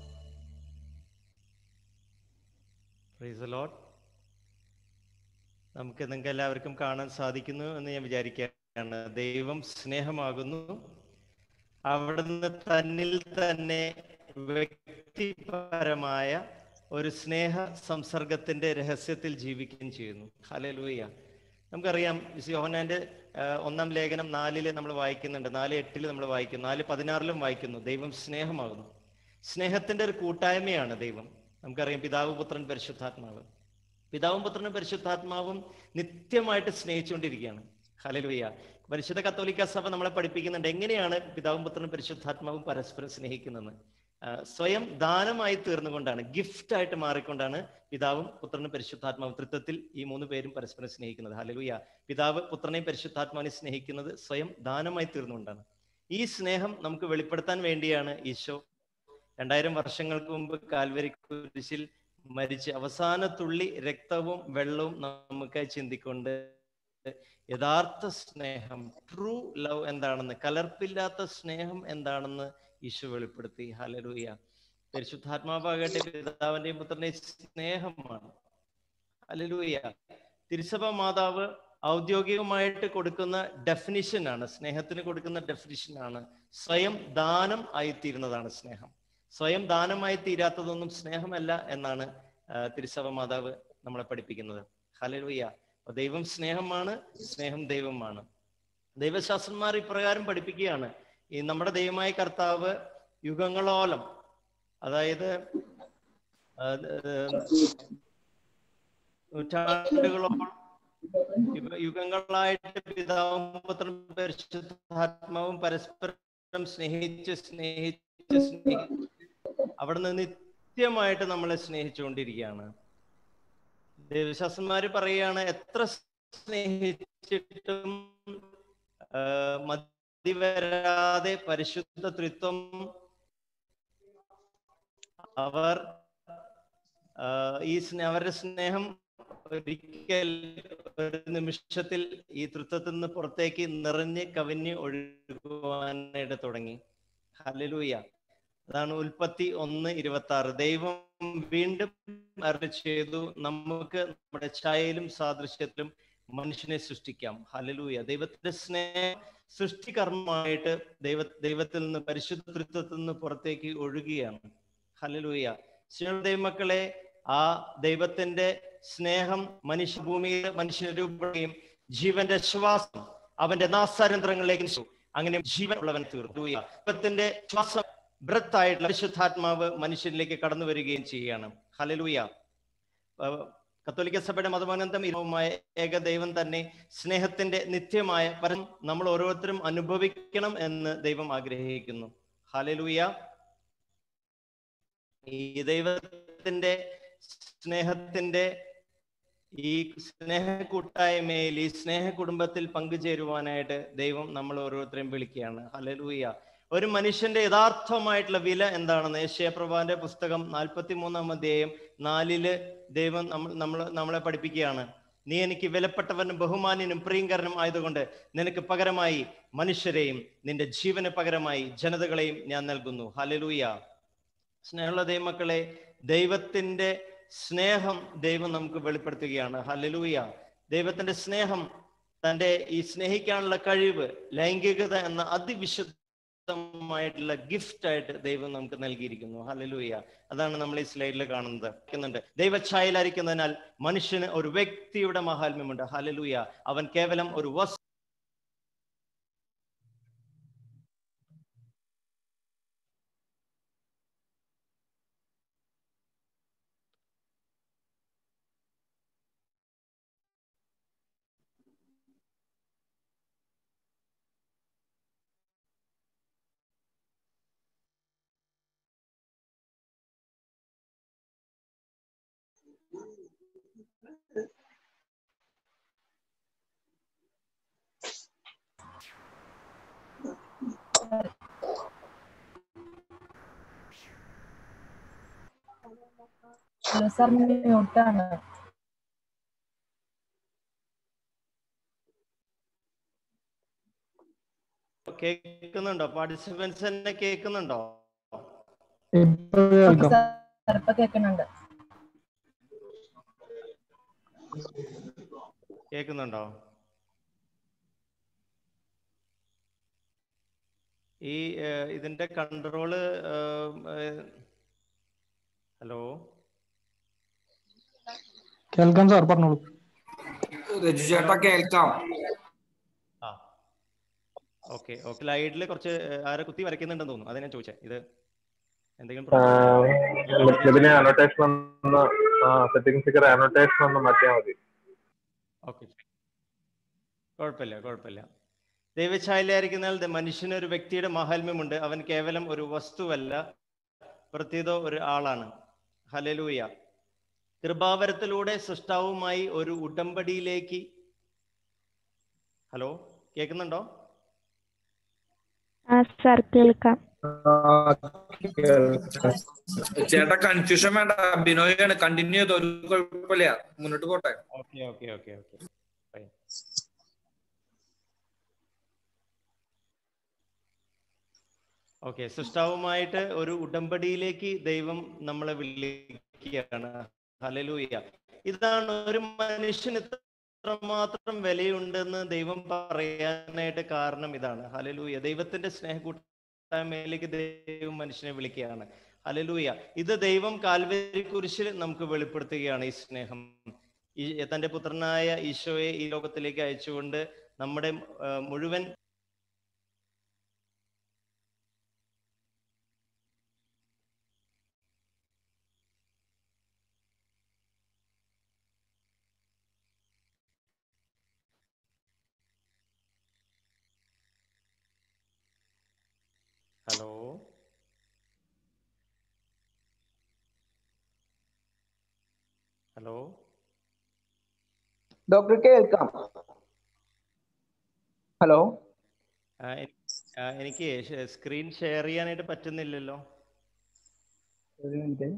പ്രൈസ് ലോട്ട് നമുക്ക് നിങ്ങൾക്ക് എല്ലാവർക്കും കാണാൻ സാധിക്കുന്നു എന്ന് ഞാൻ വിചാരിക്കുകയാണ് ദൈവം സ്നേഹമാകുന്നു അവിടുന്ന് തന്നിൽ തന്നെ വ്യക്തിപരമായ ഒരു സ്നേഹ സംസർഗത്തിന്റെ രഹസ്യത്തിൽ ജീവിക്കുകയും ചെയ്യുന്നു ഹലലൂയ നമുക്കറിയാം വിശുദ്ധ യോഹന്നാന്റെ ആ, ഒന്നാം ലേഖനം നാലില് നമ്മൾ വായിക്കുന്നുണ്ട് നാല് എട്ടില് നമ്മൾ വായിക്കുന്നു നാല് പതിനാറിലും വായിക്കുന്നു ദൈവം സ്നേഹമാകുന്നു സ്നേഹത്തിന്റെ ഒരു കൂട്ടായ്മയാണ് ദൈവം നമുക്കറിയാം പിതാവ് പുത്രൻ പരിശുദ്ധാത്മാവ് പിതാവും പുത്രനും പരിശുദ്ധാത്മാവും നിത്യമായിട്ട് സ്നേഹിച്ചുകൊണ്ടിരിക്കുകയാണ് ഹലലുയ്യ പരിശുദ്ധ കത്തോലിക്ക സഭ നമ്മളെ പഠിപ്പിക്കുന്നുണ്ട് എങ്ങനെയാണ് പിതാവും പുത്രനും പരിശുദ്ധാത്മാവും പരസ്പരം സ്നേഹിക്കുന്നതെന്ന് ആ, സ്വയം ദാനമായി തീർന്നുകൊണ്ടാണ് ഗിഫ്റ്റ് ആയിട്ട് മാറിക്കൊണ്ടാണ് പിതാവും പുത്രനും പരിശുദ്ധാത്മാവും തൃത്വത്തിൽ ഈ മൂന്ന് പേരും പരസ്പരം സ്നേഹിക്കുന്നത് ഹലലുയ്യ പിതാവ് പുത്രനെയും പരിശുദ്ധാത്മാവിനെ സ്നേഹിക്കുന്നത് സ്വയം ദാനമായി തീർന്നുകൊണ്ടാണ് ഈ സ്നേഹം നമുക്ക് വെളിപ്പെടുത്താൻ വേണ്ടിയാണ് ഈശോ രണ്ടായിരം വർഷങ്ങൾക്ക് മുമ്പ് കാൽവരി കുരിശിൽ മരിച്ച് അവസാന തുള്ളി രക്തവും വെള്ളവും നമുക്കായി ചിന്തിക്കൊണ്ട് യഥാർത്ഥ സ്നേഹം ട്രൂ ലവ് എന്താണെന്ന് കലർപ്പില്ലാത്ത സ്നേഹം എന്താണെന്ന് ഈശോ വെളിപ്പെടുത്തി ഹലലൂയ പരിശുദ്ധാത്മാവാകട്ടെ പിതാവിന്റെയും പുത്രന്റെയും സ്നേഹമാണ് ഹലലൂയ തിരുസഭ മാതാവ് ഔദ്യോഗികമായിട്ട് കൊടുക്കുന്ന ഡെഫിനിഷൻ ആണ് സ്നേഹത്തിന് കൊടുക്കുന്ന ഡെഫിനിഷൻ ആണ് സ്വയം ദാനം ആയിത്തീരുന്നതാണ് സ്നേഹം സ്വയം ദാനമായി തീരാത്തതൊന്നും സ്നേഹമല്ല എന്നാണ് ആ, തിരുസഭ മാതാവ് നമ്മളെ പഠിപ്പിക്കുന്നത് ഹലലൂയ അപ്പൊ ദൈവം സ്നേഹമാണ് സ്നേഹം ദൈവമാണ് ദൈവശാസ്ത്രന്മാർ ഇപ്രകാരം പഠിപ്പിക്കുകയാണ് ഈ നമ്മുടെ ദൈവമായ കർത്താവ് യുഗങ്ങളോളം അതായത് ആ, ഏർ, നൂറ്റാണ്ടുകളോളം യുഗ- യുഗങ്ങളായിട്ട് പിതാവും പുത്രനും പരിശുദ്ധാത്മാവും പരസ്പരം സ്നേഹിച്ച് സ്നേഹിച്ച് സ്നേഹിച്ച് അവിടുന്ന് നിത്യമായിട്ട് നമ്മളെ സ്നേഹിച്ചുകൊണ്ടിരിക്കുകയാണ് ദേവശാസ്ത്രന്മാര് പറയുകയാണ് എത്ര സ്നേഹിച്ചിട്ടും ആ, മതി വരാതെ പരിശുദ്ധ ത്രിത്വം അവർ ആ, ഈ സ്നേ അവരുടെ സ്നേഹം ഒരിക്കൽ ഒരു നിമിഷത്തിൽ ഈ തൃത്വത്തിൽ നിന്ന് പുറത്തേക്ക് നിറഞ്ഞ് കവിഞ്ഞ് ഒഴുകുവാനായിട്ട് തുടങ്ങി ഹല്ലേലൂയ അതാണ് ഉൽപ്പത്തി ഒന്ന് ഇരുപത്തി ആറ് ദൈവം വീണ്ടും അരുളി ചെയ്തു നമുക്ക് നമ്മുടെ ഛായയിലും സാദൃശ്യത്തിലും മനുഷ്യനെ സൃഷ്ടിക്കാം ഹല്ലേലൂയ ദൈവത്തിന്റെ സ്നേഹം സൃഷ്ടികർമ്മമായിട്ട് ദൈവ ദൈവത്തിൽ നിന്ന് പരിശുദ്ധ തൃത്വത്തിൽ നിന്ന് പുറത്തേക്ക് ഒഴുകുകയാണ് ഹല്ലേലൂയ ദൈവമക്കളെ ആ ദൈവത്തിന്റെ സ്നേഹം മനുഷ്യഭൂമിയിൽ മനുഷ്യരൂപയും ജീവന്റെ ശ്വാസം അവന്റെ നാസാരന്ധ്രങ്ങളിലേക്ക് നയിച്ചു. അങ്ങനെ ജീവൻ ഉള്ളവൻ തീർന്നു ദൈവത്തിന്റെ ശ്വാസം ബ്രത്ത് ആയിട്ടുള്ള പരിശുദ്ധാത്മാവ് മനുഷ്യരിലേക്ക് കടന്നു വരികയും ചെയ്യുകയാണ് ഹലലൂയ കത്തോലിക്ക സഭയുടെ മതമാനന്ദം ഇരവുമായ ഏക ദൈവം തന്നെ സ്നേഹത്തിന്റെ നിത്യമായ പരം നമ്മൾ ഓരോരുത്തരും അനുഭവിക്കണം എന്ന് ദൈവം ആഗ്രഹിക്കുന്നു ഹലലൂയ ഈ ദൈവത്തിന്റെ സ്നേഹത്തിന്റെ ഈ സ്നേഹ കൂട്ടായ്മയിൽ ഈ സ്നേഹ കുടുംബത്തിൽ പങ്കുചേരുവാനായിട്ട് ദൈവം നമ്മൾ ഓരോരുത്തരെയും വിളിക്കുകയാണ് ഹലലൂയ ഒരു മനുഷ്യന്റെ യഥാർത്ഥമായിട്ടുള്ള വില എന്താണെന്ന് ഏഷ്യാപ്രഭാന്റെ പുസ്തകം നാൽപ്പത്തി മൂന്നാം അധ്യായം നാലില് ദൈവം നമ്മൾ നമ്മൾ നമ്മളെ പഠിപ്പിക്കുകയാണ് നീ എനിക്ക് വിലപ്പെട്ടവനും ബഹുമാന്യനും പ്രിയങ്കരനും ആയതുകൊണ്ട് നിനക്ക് പകരമായി മനുഷ്യരെയും നിന്റെ ജീവന് പകരമായി ജനതകളെയും ഞാൻ നൽകുന്നു ഹലലൂയ സ്നേഹമുള്ള ദൈവമക്കളെ ദൈവത്തിന്റെ സ്നേഹം ദൈവം നമുക്ക് വെളിപ്പെടുത്തുകയാണ് ഹലലൂയ ദൈവത്തിന്റെ സ്നേഹം തന്റെ ഈ സ്നേഹിക്കാനുള്ള കഴിവ് ലൈംഗികത എന്ന അതിവിശുദ്ധമായിട്ടുള്ള ഗിഫ്റ്റ് ആയിട്ട് ദൈവം നമുക്ക് നൽകിയിരിക്കുന്നു ഹലലൂയ അതാണ് നമ്മൾ ഈ സ്ലൈഡിൽ കാണുന്നത് ുന്നുണ്ട് ദൈവഛായയിലായിരിക്കുന്നതിനാൽ മനുഷ്യന് ഒരു വ്യക്തിയുടെ മഹാത്മ്യമുണ്ട് ഹലലൂയ അവൻ കേവലം ഒരു വസ്തു ഹലോ സാർ മ്യൂട്ടാണ് കേൾക്കുന്നുണ്ടോ പാർട്ടിസിപ്പൻസ് തന്നെ കേൾക്കുന്നുണ്ടോ ഇപ്പൊ കേൾക്കാം സാർ ഇപ്പൊ കേൾക്കുന്നുണ്ട് കേൾക്കുന്നുണ്ടോ ഈ ഏഹ്, ഇതിന്റെ കൺട്രോള് ഹലോ കേൾക്കാം സാർ പറഞ്ഞോളൂ രജു ചേട്ടാ കേൾക്കാം ആ ഓക്കെ ഓക്കെ സ്ലൈഡിൽ കുറച്ച് ഏഹ്, ആരോ കുത്തി വരയ്ക്കുന്നുണ്ടെന്ന് തോന്നുന്നു അത് ഞാൻ ചോദിച്ചേ ഇത് എന്തെങ്കിലും problem? ഇതിന് അനോട്ടേഷൻ ഒന്ന് സെറ്റിംഗ്സ് അനോട്ടേഷൻ ഒന്ന് മാറ്റിയാൽ മതി ഓക്കെ കുഴപ്പമില്ല കുഴപ്പമില്ല ദൈവഛായയിലായിരിക്കുന്നതിൽ ദ- മനുഷ്യന് ഒരു വ്യക്തിയുടെ മാഹാത്മ്യമുണ്ട് അവൻ കേവലം ഒരു വസ്തുവല്ല പ്രത്യേക ഒരു ആളാണ് ഹലലൂയ കൃപാവരത്തിലൂടെ സൃഷ്ടാവുമായി ഒരു ഉടമ്പടിയിലേക്ക് ഹലോ കേൾക്കുന്നുണ്ടോ ആ സാർ കേൾക്കാം ചേട്ടാ കൺഫ്യൂഷൻ വേണ്ട ബിനോയാണ് കണ്ടിന്യൂ ചെയ്തോ ഒരു കുഴപ്പമില്ല മുന്നോട്ട് പോട്ടെ okay okay okay okay okay സൃഷ്ടാവുമായിട്ട് ഒരു ഉടമ്പടിയിലേക്ക് ദൈവം നമ്മളെ വിളിക്കുകയാണ് ഹലലൂയ ഇതാണ് ഒരു മനുഷ്യന് ഇത്രമാത്രം വിലയുണ്ടെന്ന് ദൈവം പറയാനായിട്ട് കാരണം ഇതാണ് ഹലലൂയ ദൈവത്തിന്റെ സ്നേഹക്കൂട്ടായ്മയിലേക്ക് ദൈവം മനുഷ്യനെ വിളിക്കുകയാണ് ഹലലൂയ ഇത് ദൈവം കാൽവരി കുരിശിൽ നമുക്ക് വെളിപ്പെടുത്തുകയാണ് ഈ സ്നേഹം ഈ തന്റെ പുത്രനായ ഈശോയെ ഈ ലോകത്തിലേക്ക് അയച്ചുകൊണ്ട് നമ്മുടെ ആ, മുഴുവൻ ഹലോ ഹലോ ഡോക്ടർ കേൾക്കാം ഹലോ ആ, എ- ആ, എനിക്ക് സ്ക്രീൻ ഷെയർ ചെയ്യാനായിട്ട് പറ്റുന്നില്ലല്ലോ ഒരു മിനിറ്റ്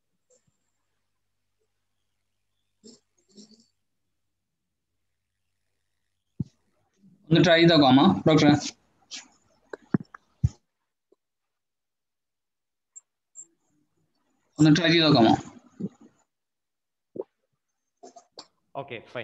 ഒന്ന് ട്രൈ ചെയ്ത് നോക്കാമോ ഡോക്ടറെ ഒന്ന് ട്രൈ ചെയ്ത് നോക്കാമോ ഓക്കെ ഫൈൻ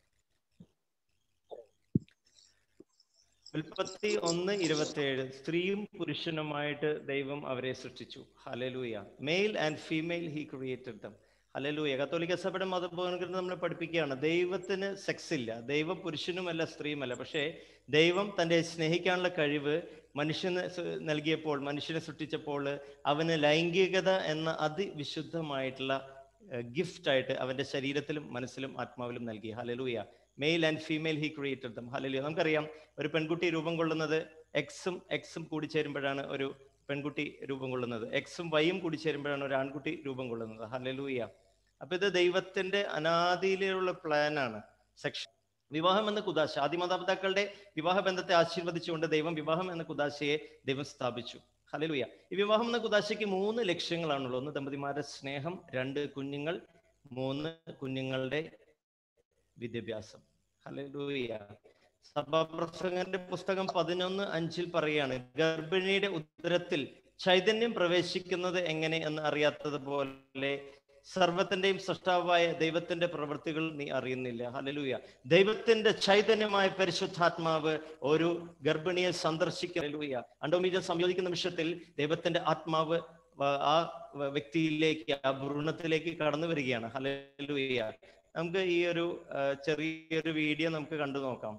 ഉൽപ്പത്തി ഒന്ന് ഇരുപത്തിയേഴ് സ്ത്രീയും പുരുഷനുമായിട്ട് ദൈവം അവരെ സൃഷ്ടിച്ചു ഹലലൂയ male and female he created them ഹലലൂയ കത്തോലിക്ക സഭയുടെ മതബോധനത്തിൽ നമ്മളെ പഠിപ്പിക്കുകയാണ് ദൈവത്തിന് സെക്സ് ഇല്ല ദൈവം പുരുഷനുമല്ല സ്ത്രീയുമല്ല പക്ഷേ ദൈവം തൻ്റെ സ്നേഹിക്കാനുള്ള കഴിവ് മനുഷ്യന് സ് നൽകിയപ്പോൾ മനുഷ്യനെ സൃഷ്ടിച്ചപ്പോൾ അവന് ലൈംഗികത എന്ന അതിവിശുദ്ധമായിട്ടുള്ള ഗിഫ്റ്റ് ആയിട്ട് അവന്റെ ശരീരത്തിലും മനസ്സിലും ആത്മാവിലും നൽകി ഹലലൂയ male and female he created them ഹലലൂയ നമുക്കറിയാം ഒരു പെൺകുട്ടി രൂപം കൊള്ളുന്നത് എക്സും എക്സും കൂടി ചേരുമ്പോഴാണ് ഒരു പെൺകുട്ടി രൂപം കൊള്ളുന്നത് എക്സും വൈയും കൂടി ചേരുമ്പോഴാണ് ഒരു ആൺകുട്ടി രൂപം കൊള്ളുന്നത് ഹലലൂയ അപ്പൊ ഇത് ദൈവത്തിന്റെ അനാദിയിലുള്ള പ്ലാനാണ് സെക്ഷൻ വിവാഹം എന്ന കുദാശ ആദിമാതാപിതാക്കളുടെ വിവാഹ ബന്ധത്തെ ആശീർവദിച്ചുകൊണ്ട് ദൈവം വിവാഹം എന്ന കുദാശയെ ദൈവം സ്ഥാപിച്ചു ഹലലുയ ഈ വിവാഹം എന്ന കുദാശയ്ക്ക് മൂന്ന് ലക്ഷ്യങ്ങളാണുള്ളത് ഒന്ന് ദമ്പതിമാരുടെ സ്നേഹം രണ്ട് കുഞ്ഞുങ്ങൾ മൂന്ന് കുഞ്ഞുങ്ങളുടെ വിദ്യാഭ്യാസം ഹലലൂയ സഭാപ്രസംഗന്റെ പുസ്തകം പതിനൊന്ന് അഞ്ചിൽ പറയാണ് ഗർഭിണിയുടെ ഉദരത്തിൽ ചൈതന്യം പ്രവേശിക്കുന്നത് എങ്ങനെ എന്ന് അറിയാത്തത് പോലെ സർവത്തിന്റെയും സൃഷ്ടാവായ ദൈവത്തിന്റെ പ്രവൃത്തികൾ നീ അറിയുന്നില്ല ഹലലൂയ ദൈവത്തിന്റെ ചൈതന്യമായ പരിശുദ്ധാത്മാവ് ഒരു ഗർഭിണിയെ സന്ദർശിക്കുക അണ്ടോമീജം സംയോജിക്കുന്ന നിമിഷത്തിൽ ദൈവത്തിന്റെ ആത്മാവ് വ- ആ വ- വ്യക്തിയിലേക്ക് ആ ഭ്രൂണത്തിലേക്ക് കടന്നു വരികയാണ് ഹലലൂയ നമുക്ക് ഈ ഒരു ആ, ചെറിയൊരു വീഡിയോ നമുക്ക് കണ്ടു നോക്കാം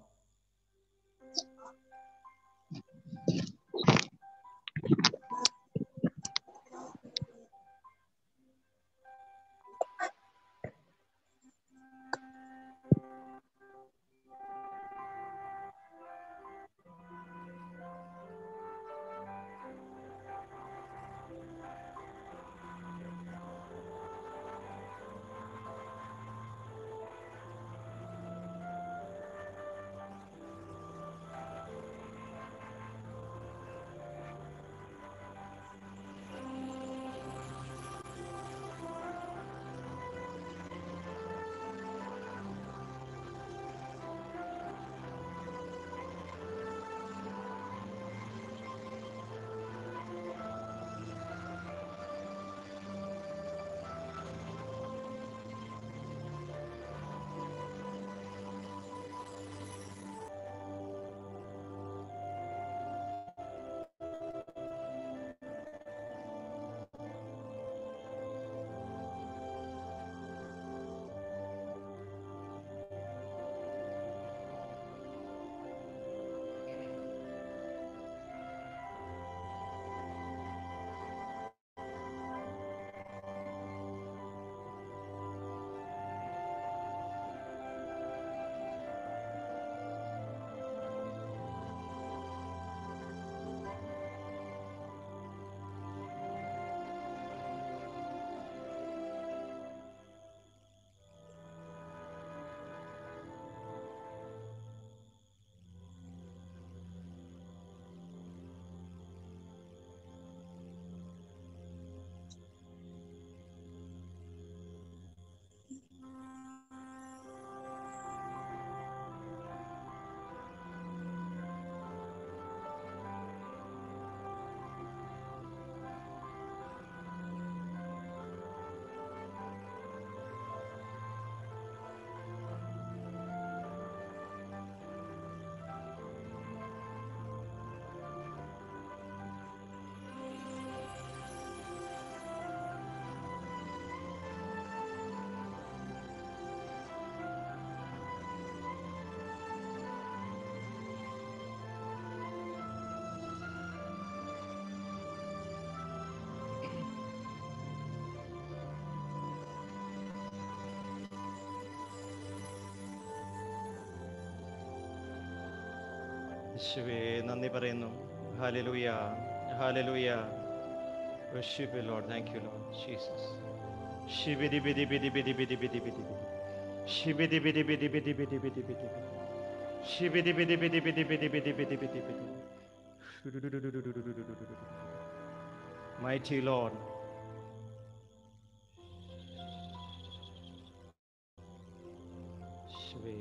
യേശുവേ നന്ദി പറയുന്നു ഹാലലൂയ ഹാലലൂയ worship you lord thank you lord jesus shibidi bidi bidi bidi bidi bidi bidi bidi shibidi bidi bidi bidi bidi bidi bidi shibidi bidi bidi bidi bidi bidi bidi bidi bidi mighty lord ശിവേ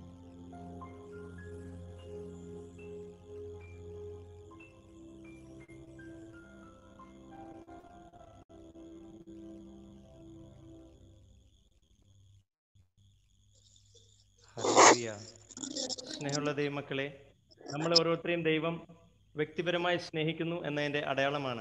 ഹല്ലേലൂയ. സ്നേഹമുള്ള ദൈവമക്കളെ നമ്മൾ ഓരോരുത്തരെയും ദൈവം വ്യക്തിപരമായി സ്നേഹിക്കുന്നു എന്നതിന്റെ അടയാളമാണ്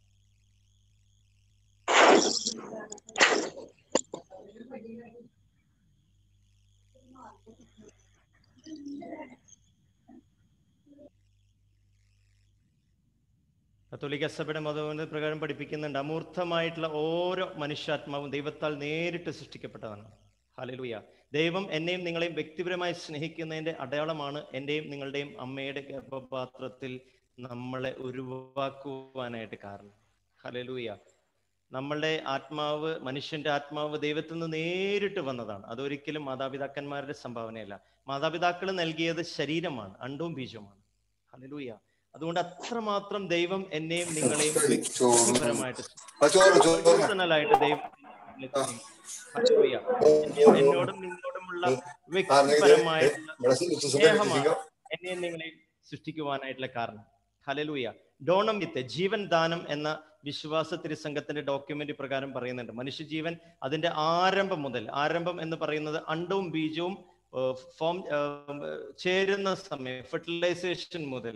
കത്തോലിക്ക സഭയുടെ മതബോധ പ്രകാരം പഠിപ്പിക്കുന്നുണ്ട് അമൂർത്തമായിട്ടുള്ള ഓരോ മനുഷ്യാത്മാവും ദൈവത്താൽ നേരിട്ട് സൃഷ്ടിക്കപ്പെട്ടതാണ് ഹല്ലേലൂയ ദൈവം എന്നെയും നിങ്ങളെയും വ്യക്തിപരമായി സ്നേഹിക്കുന്നതിന്റെ അടയാളമാണ് എന്റെയും നിങ്ങളുടെയും അമ്മയുടെ ഗർഭപാത്രത്തിൽ നമ്മളെ ഉരുവാക്കുവാനായിട്ട് കാരണം ഹല്ലേലൂയ നമ്മളുടെ ആത്മാവ് മനുഷ്യന്റെ ആത്മാവ് ദൈവത്തിൽ നിന്ന് നേരിട്ട് വന്നതാണ് അതൊരിക്കലും മാതാപിതാക്കന്മാരുടെ സംഭാവനയല്ല മാതാപിതാക്കൾ നൽകിയത് ശരീരമാണ് അണ്ടവും ബീജവുമാണ് ഹല്ലേലൂയ അതുകൊണ്ട് അത്രമാത്രം ദൈവം എന്നെയും നിങ്ങളെയും വ്യക്തിപരമായിട്ട് പേഴ്സണലായിട്ട് ദൈവം ഹല്ലേലൂയ. എന്നെ- എന്നോടും നിങ്ങളോടുമുള്ള വ്യക്തിപരമായിട്ടുള്ള സ്നേഹമാണ് എന്നെയും നിങ്ങളെയും സൃഷ്ടിക്കുവാനായിട്ടുള്ള കാരണം ഹലലൂയ ഡോണം വിത്ത് ജീവൻ ദാനം എന്ന വിശ്വാസ തിരുസംഘത്തിന്റെ ഡോക്യുമെന്റ് പ്രകാരം പറയുന്നുണ്ട് മനുഷ്യജീവൻ അതിന്റെ ആരംഭം മുതൽ ആരംഭം എന്ന് പറയുന്നത് അണ്ടവും ബീജവും ഫോം ചേരുന്ന സമയം ഫെർട്ടിലൈസേഷൻ മുതൽ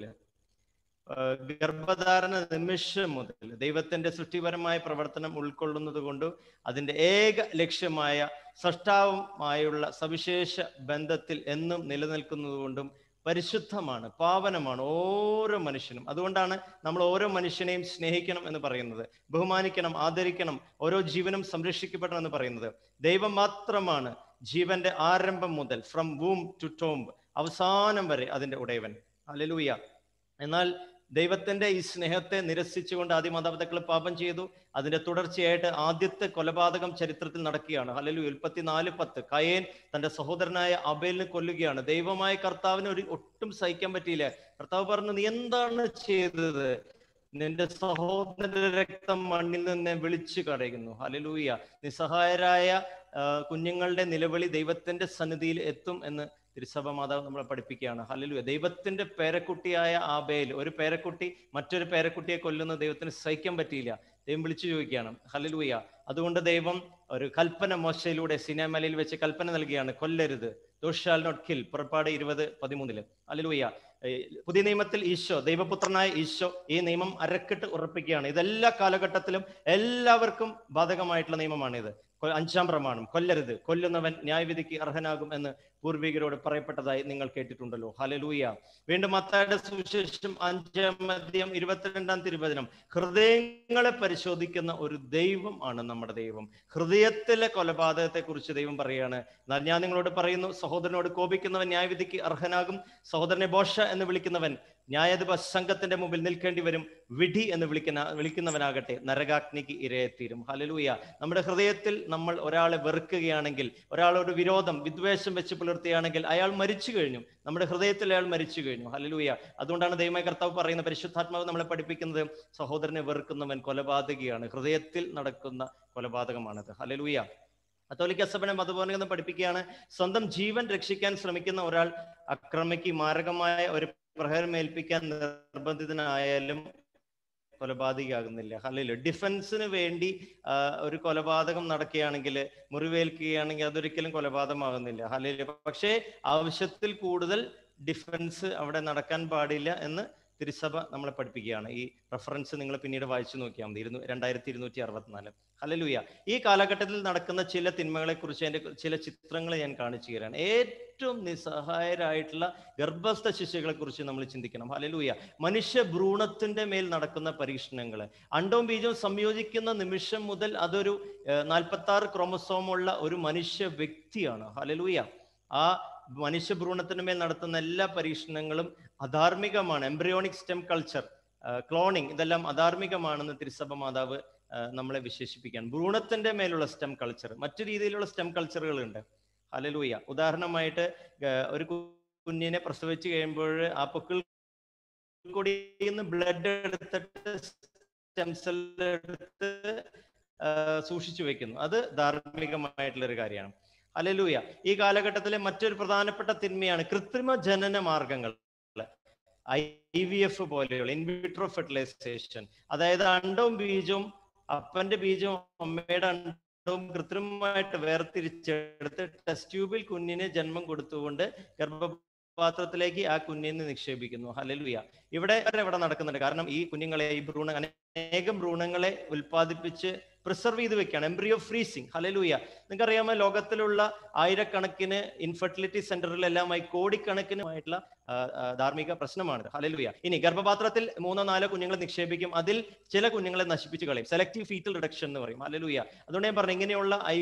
ഗർഭധാരണ നിമിഷം മുതൽ ദൈവത്തിന്റെ സൃഷ്ടിപരമായ പ്രവർത്തനം ഉൾക്കൊള്ളുന്നത് കൊണ്ടും അതിന്റെ ഏക ലക്ഷ്യമായ സൃഷ്ടാവുമായുള്ള സവിശേഷ ബന്ധത്തിൽ എന്നും നിലനിൽക്കുന്നത് കൊണ്ടും പരിശുദ്ധമാണ് പാവനമാണ് ഓരോ മനുഷ്യനും അതുകൊണ്ടാണ് നമ്മൾ ഓരോ മനുഷ്യനെയും സ്നേഹിക്കണം എന്ന് പറയുന്നത് ബഹുമാനിക്കണം ആദരിക്കണം ഓരോ ജീവനും സംരക്ഷിക്കപ്പെടണം എന്ന് പറയുന്നത് ദൈവം മാത്രമാണ് ജീവന്റെ ആരംഭം മുതൽ ഫ്രം വൂം ടു ടോംബ് അവസാനം വരെ അതിന്റെ ഉടയവൻ അലലൂയ എന്നാൽ ദൈവത്തിന്റെ ഈ സ്നേഹത്തെ നിരസിച്ചുകൊണ്ട് ആദ്യ മാതാപിതാക്കൾ പാപം ചെയ്തു അതിന്റെ തുടർച്ചയായിട്ട് ആദ്യത്തെ കൊലപാതകം ചരിത്രത്തിൽ നടക്കുകയാണ് ഹലലു ഉൽപ്പത്തിനാല് പത്ത് കയേൻ തന്റെ സഹോദരനായ അബേലിനെ കൊല്ലുകയാണ് ദൈവമായ കർത്താവിന് ഒരു ഒട്ടും സഹിക്കാൻ പറ്റിയില്ല കർത്താവ് പറഞ്ഞു നീ എന്താണ് ചെയ്തത് നിന്റെ സഹോദരന്റെ രക്തം മണ്ണിൽ നിന്ന് വിളിച്ചു കടയുന്നു ഹലലൂയ നിസ്സഹായരായ ആ, കുഞ്ഞുങ്ങളുടെ നിലവിളി ദൈവത്തിന്റെ സന്നിധിയിൽ എത്തും എന്ന് തിരുസഭ മാതാവ് നമ്മളെ പഠിപ്പിക്കുകയാണ് ഹലലുയ ദൈവത്തിന്റെ പേരക്കുട്ടിയായ ആബേൽ ഒരു പേരക്കുട്ടി മറ്റൊരു പേരക്കുട്ടിയെ കൊല്ലുന്ന ദൈവത്തിന് സഹിക്കാൻ പറ്റിയില്ല ദൈവം വിളിച്ചു ചോദിക്കുകയാണ് ഹലലൂയ അതുകൊണ്ട് ദൈവം ഒരു കൽപ്പന മോശയിലൂടെ സിനിമലയിൽ വെച്ച് കൽപ്പന നൽകുകയാണ് കൊല്ലരുത് ദോഷ് ഷാൽ നോട്ട് കിൽ പുറപ്പാട് ഇരുപത് പതിമൂന്നില് ഹലലൂയ പുതിയ നിയമത്തിൽ ഈശോ ദൈവപുത്രനായ ഈശോ ഈ നിയമം അരക്കിട്ട് ഉറപ്പിക്കുകയാണ് ഇതെല്ലാ കാലഘട്ടത്തിലും എല്ലാവർക്കും ബാധകമായിട്ടുള്ള നിയമമാണിത് കൊ- അഞ്ചാം പ്രമാണം കൊല്ലരുത് കൊല്ലുന്നവൻ ന്യായവിധിക്ക് അർഹനാകും എന്ന് പൂർവികരോട് പറയപ്പെട്ടതായി നിങ്ങൾ കേട്ടിട്ടുണ്ടല്ലോ ഹലലൂയ വീണ്ടും മത്തായുടെ സുവിശേഷം അഞ്ചാം അധ്യായം ഇരുപത്തിരണ്ടാം തിരുവചനം ഹൃദയങ്ങളെ പരിശോധിക്കുന്ന ഒരു ദൈവം ആണ് നമ്മുടെ ദൈവം ഹൃദയത്തിലെ കൊലപാതകത്തെ കുറിച്ച് ദൈവം പറയാണ് എന്നാൽ ഞാൻ നിങ്ങളോട് പറയുന്നു സഹോദരനോട് കോപിക്കുന്നവൻ ന്യായവിധിക്ക് അർഹനാകും സഹോദരനെ ബോഷ എന്ന് വിളിക്കുന്നവൻ ന്യായാധിപ സംഘത്തിന്റെ മുമ്പിൽ നിൽക്കേണ്ടി വരും വിധി എന്ന് വിളിക്കുന്ന വിളിക്കുന്നവനാകട്ടെ നരകാഗ്നിക്ക് ഇരയെത്തീരും ഹലലൂയ നമ്മുടെ ഹൃദയത്തിൽ നമ്മൾ ഒരാളെ വെറുക്കുകയാണെങ്കിൽ ഒരാളോട് വിരോധം വിദ്വേഷം വെച്ച് പുലർത്തുകയാണെങ്കിൽ അയാൾ മരിച്ചു കഴിഞ്ഞു നമ്മുടെ ഹൃദയത്തിൽ അയാൾ മരിച്ചു കഴിഞ്ഞു ഹലലൂയ അതുകൊണ്ടാണ് ദൈവമായ കർത്താവ് പറയുന്ന പരിശുദ്ധാത്മാവ് നമ്മളെ പഠിപ്പിക്കുന്നത് സഹോദരനെ വെറുക്കുന്നവൻ കൊലപാതകയാണ് ഹൃദയത്തിൽ നടക്കുന്ന കൊലപാതകമാണത് ഹലലൂയ കത്തോലിക്ക സഭയുടെ മതബോധനം പഠിപ്പിക്കുകയാണ് സ്വന്തം ജീവൻ രക്ഷിക്കാൻ ശ്രമിക്കുന്ന ഒരാൾ അക്രമിക്ക് മാരകമായ ഒരു പ്രഹരം ഏൽപ്പിക്കാൻ നിർബന്ധിതനായാലും കൊലപാതകയാകുന്നില്ല അല്ലല്ലോ ഡിഫൻസിന് വേണ്ടി ആ, ഒരു കൊലപാതകം നടക്കുകയാണെങ്കിൽ മുറിവേൽക്കുകയാണെങ്കിൽ അതൊരിക്കലും കൊലപാതകമാകുന്നില്ല അല്ലല്ലോ പക്ഷേ ആവശ്യത്തിൽ കൂടുതൽ ഡിഫൻസ് അവിടെ നടക്കാൻ പാടില്ല എന്ന് തിരുസഭ നമ്മളെ പഠിപ്പിക്കുകയാണ് ഈ റെഫറൻസ് നിങ്ങൾ പിന്നീട് വായിച്ചു നോക്കിയാൽ മതി ഇരുന്നു രണ്ടായിരത്തി ഇരുന്നൂറ്റി അറുപത്തിനാല് ഹലലുയ ഈ കാലഘട്ടത്തിൽ നടക്കുന്ന ചില തിന്മകളെ കുറിച്ച് എൻ്റെ ചില ചിത്രങ്ങൾ ഞാൻ കാണിച്ചു തരാണ് ഏറ്റവും നിസ്സഹായരായിട്ടുള്ള ഗർഭസ്ഥ ശിശുക്കളെ കുറിച്ച് നമ്മൾ ചിന്തിക്കണം ഹലലൂയ മനുഷ്യ ഭ്രൂണത്തിന്റെ മേൽ നടക്കുന്ന പരീക്ഷണങ്ങൾ അണ്ടവും ബീജവും സംയോജിക്കുന്ന നിമിഷം മുതൽ അതൊരു നാൽപ്പത്തി ആറ് ക്രോമസോമുള്ള ഒരു മനുഷ്യ വ്യക്തിയാണ് ഹലലൂയ ആ മനുഷ്യഭ്രൂണത്തിന് മേൽ നടത്തുന്ന എല്ലാ പരീക്ഷണങ്ങളും അധാർമികമാണ് എംബ്രിയോണിക് സ്റ്റെം കൾച്ചർ ക്ലോണിംഗ് ഇതെല്ലാം അധാർമികമാണെന്ന് തിരുസഭ മാതാവ് ആ, നമ്മളെ വിശേഷിപ്പിക്കുകയാണ് ഭ്രൂണത്തിന്റെ മേലുള്ള സ്റ്റെം കൾച്ചർ മറ്റു രീതിയിലുള്ള സ്റ്റെം കൾച്ചറുകളുണ്ട് ഹലലൂയ ഉദാഹരണമായിട്ട് ആ, ഒരു കു- കുഞ്ഞിനെ പ്രസവിച്ചു കഴിയുമ്പോൾ ആ പൊക്കിൾ കൂടിയിൽ നിന്ന് ബ്ലഡ് എടുത്തിട്ട് സ്റ്റെം സെൽ എടുത്ത് ആ, സൂക്ഷിച്ചു വെക്കുന്നു അത് ധാർമ്മികമായിട്ടുള്ള ഒരു കാര്യമാണ് അലലൂയ ഈ കാലഘട്ടത്തിലെ മറ്റൊരു പ്രധാനപ്പെട്ട തിന്മയാണ് കൃത്രിമ ജനന മാർഗങ്ങൾ ഐ വി എഫ് പോലെയുള്ള ഇൻവിട്രോ ഫെർട്ടിലൈസേഷൻ അതായത് അണ്ടവും ബീജവും അപ്പന്റെ ബീജവും അമ്മയുടെ അണ്ടവും കൃത്രിമമായിട്ട് വേർതിരിച്ചെടുത്ത് ടെസ്റ്റ് ട്യൂബിൽ കുഞ്ഞിന് ജന്മം കൊടുത്തുകൊണ്ട് ഗർഭപാത്രത്തിലേക്ക് ആ കുഞ്ഞിനെ നിക്ഷേപിക്കുന്നു ഹലലുയ ഇവിടെ ഇവിടെ നടക്കുന്നുണ്ട് കാരണം ഈ കുഞ്ഞുങ്ങളെ ഈ ഭ്രൂണ അനേകം ഭ്രൂണങ്ങളെ ഉൽപ്പാദിപ്പിച്ച് പ്രിസർവ് ചെയ്ത് വെക്കുകയാണ് എംബ്രിയോ ഫ്രീസിങ് ഹലലൂയ നിങ്ങൾക്കറിയാമോ ലോകത്തിലുള്ള ആയിരക്കണക്കിന് ഇൻഫെർട്ടിലിറ്റി സെന്ററിലെല്ലാമായി കോടിക്കണക്കിനുമായിട്ടുള്ള ആ, ആ, ധാർമ്മിക പ്രശ്നമാണ് ഹലലുയ ഇനി ഗർഭപാത്രത്തിൽ മൂന്നോ നാലോ കുഞ്ഞുങ്ങളെ നിക്ഷേപിക്കും അതിൽ ചില കുഞ്ഞുങ്ങളെ നശിപ്പിച്ച് കളയും സെലക്റ്റീവ് ഫീറ്റൽ റിഡക്ഷൻ എന്ന് പറയും ഹലലൂയ അതുകൊണ്ട് ഞാൻ പറഞ്ഞു ഇങ്ങനെയുള്ള ഐ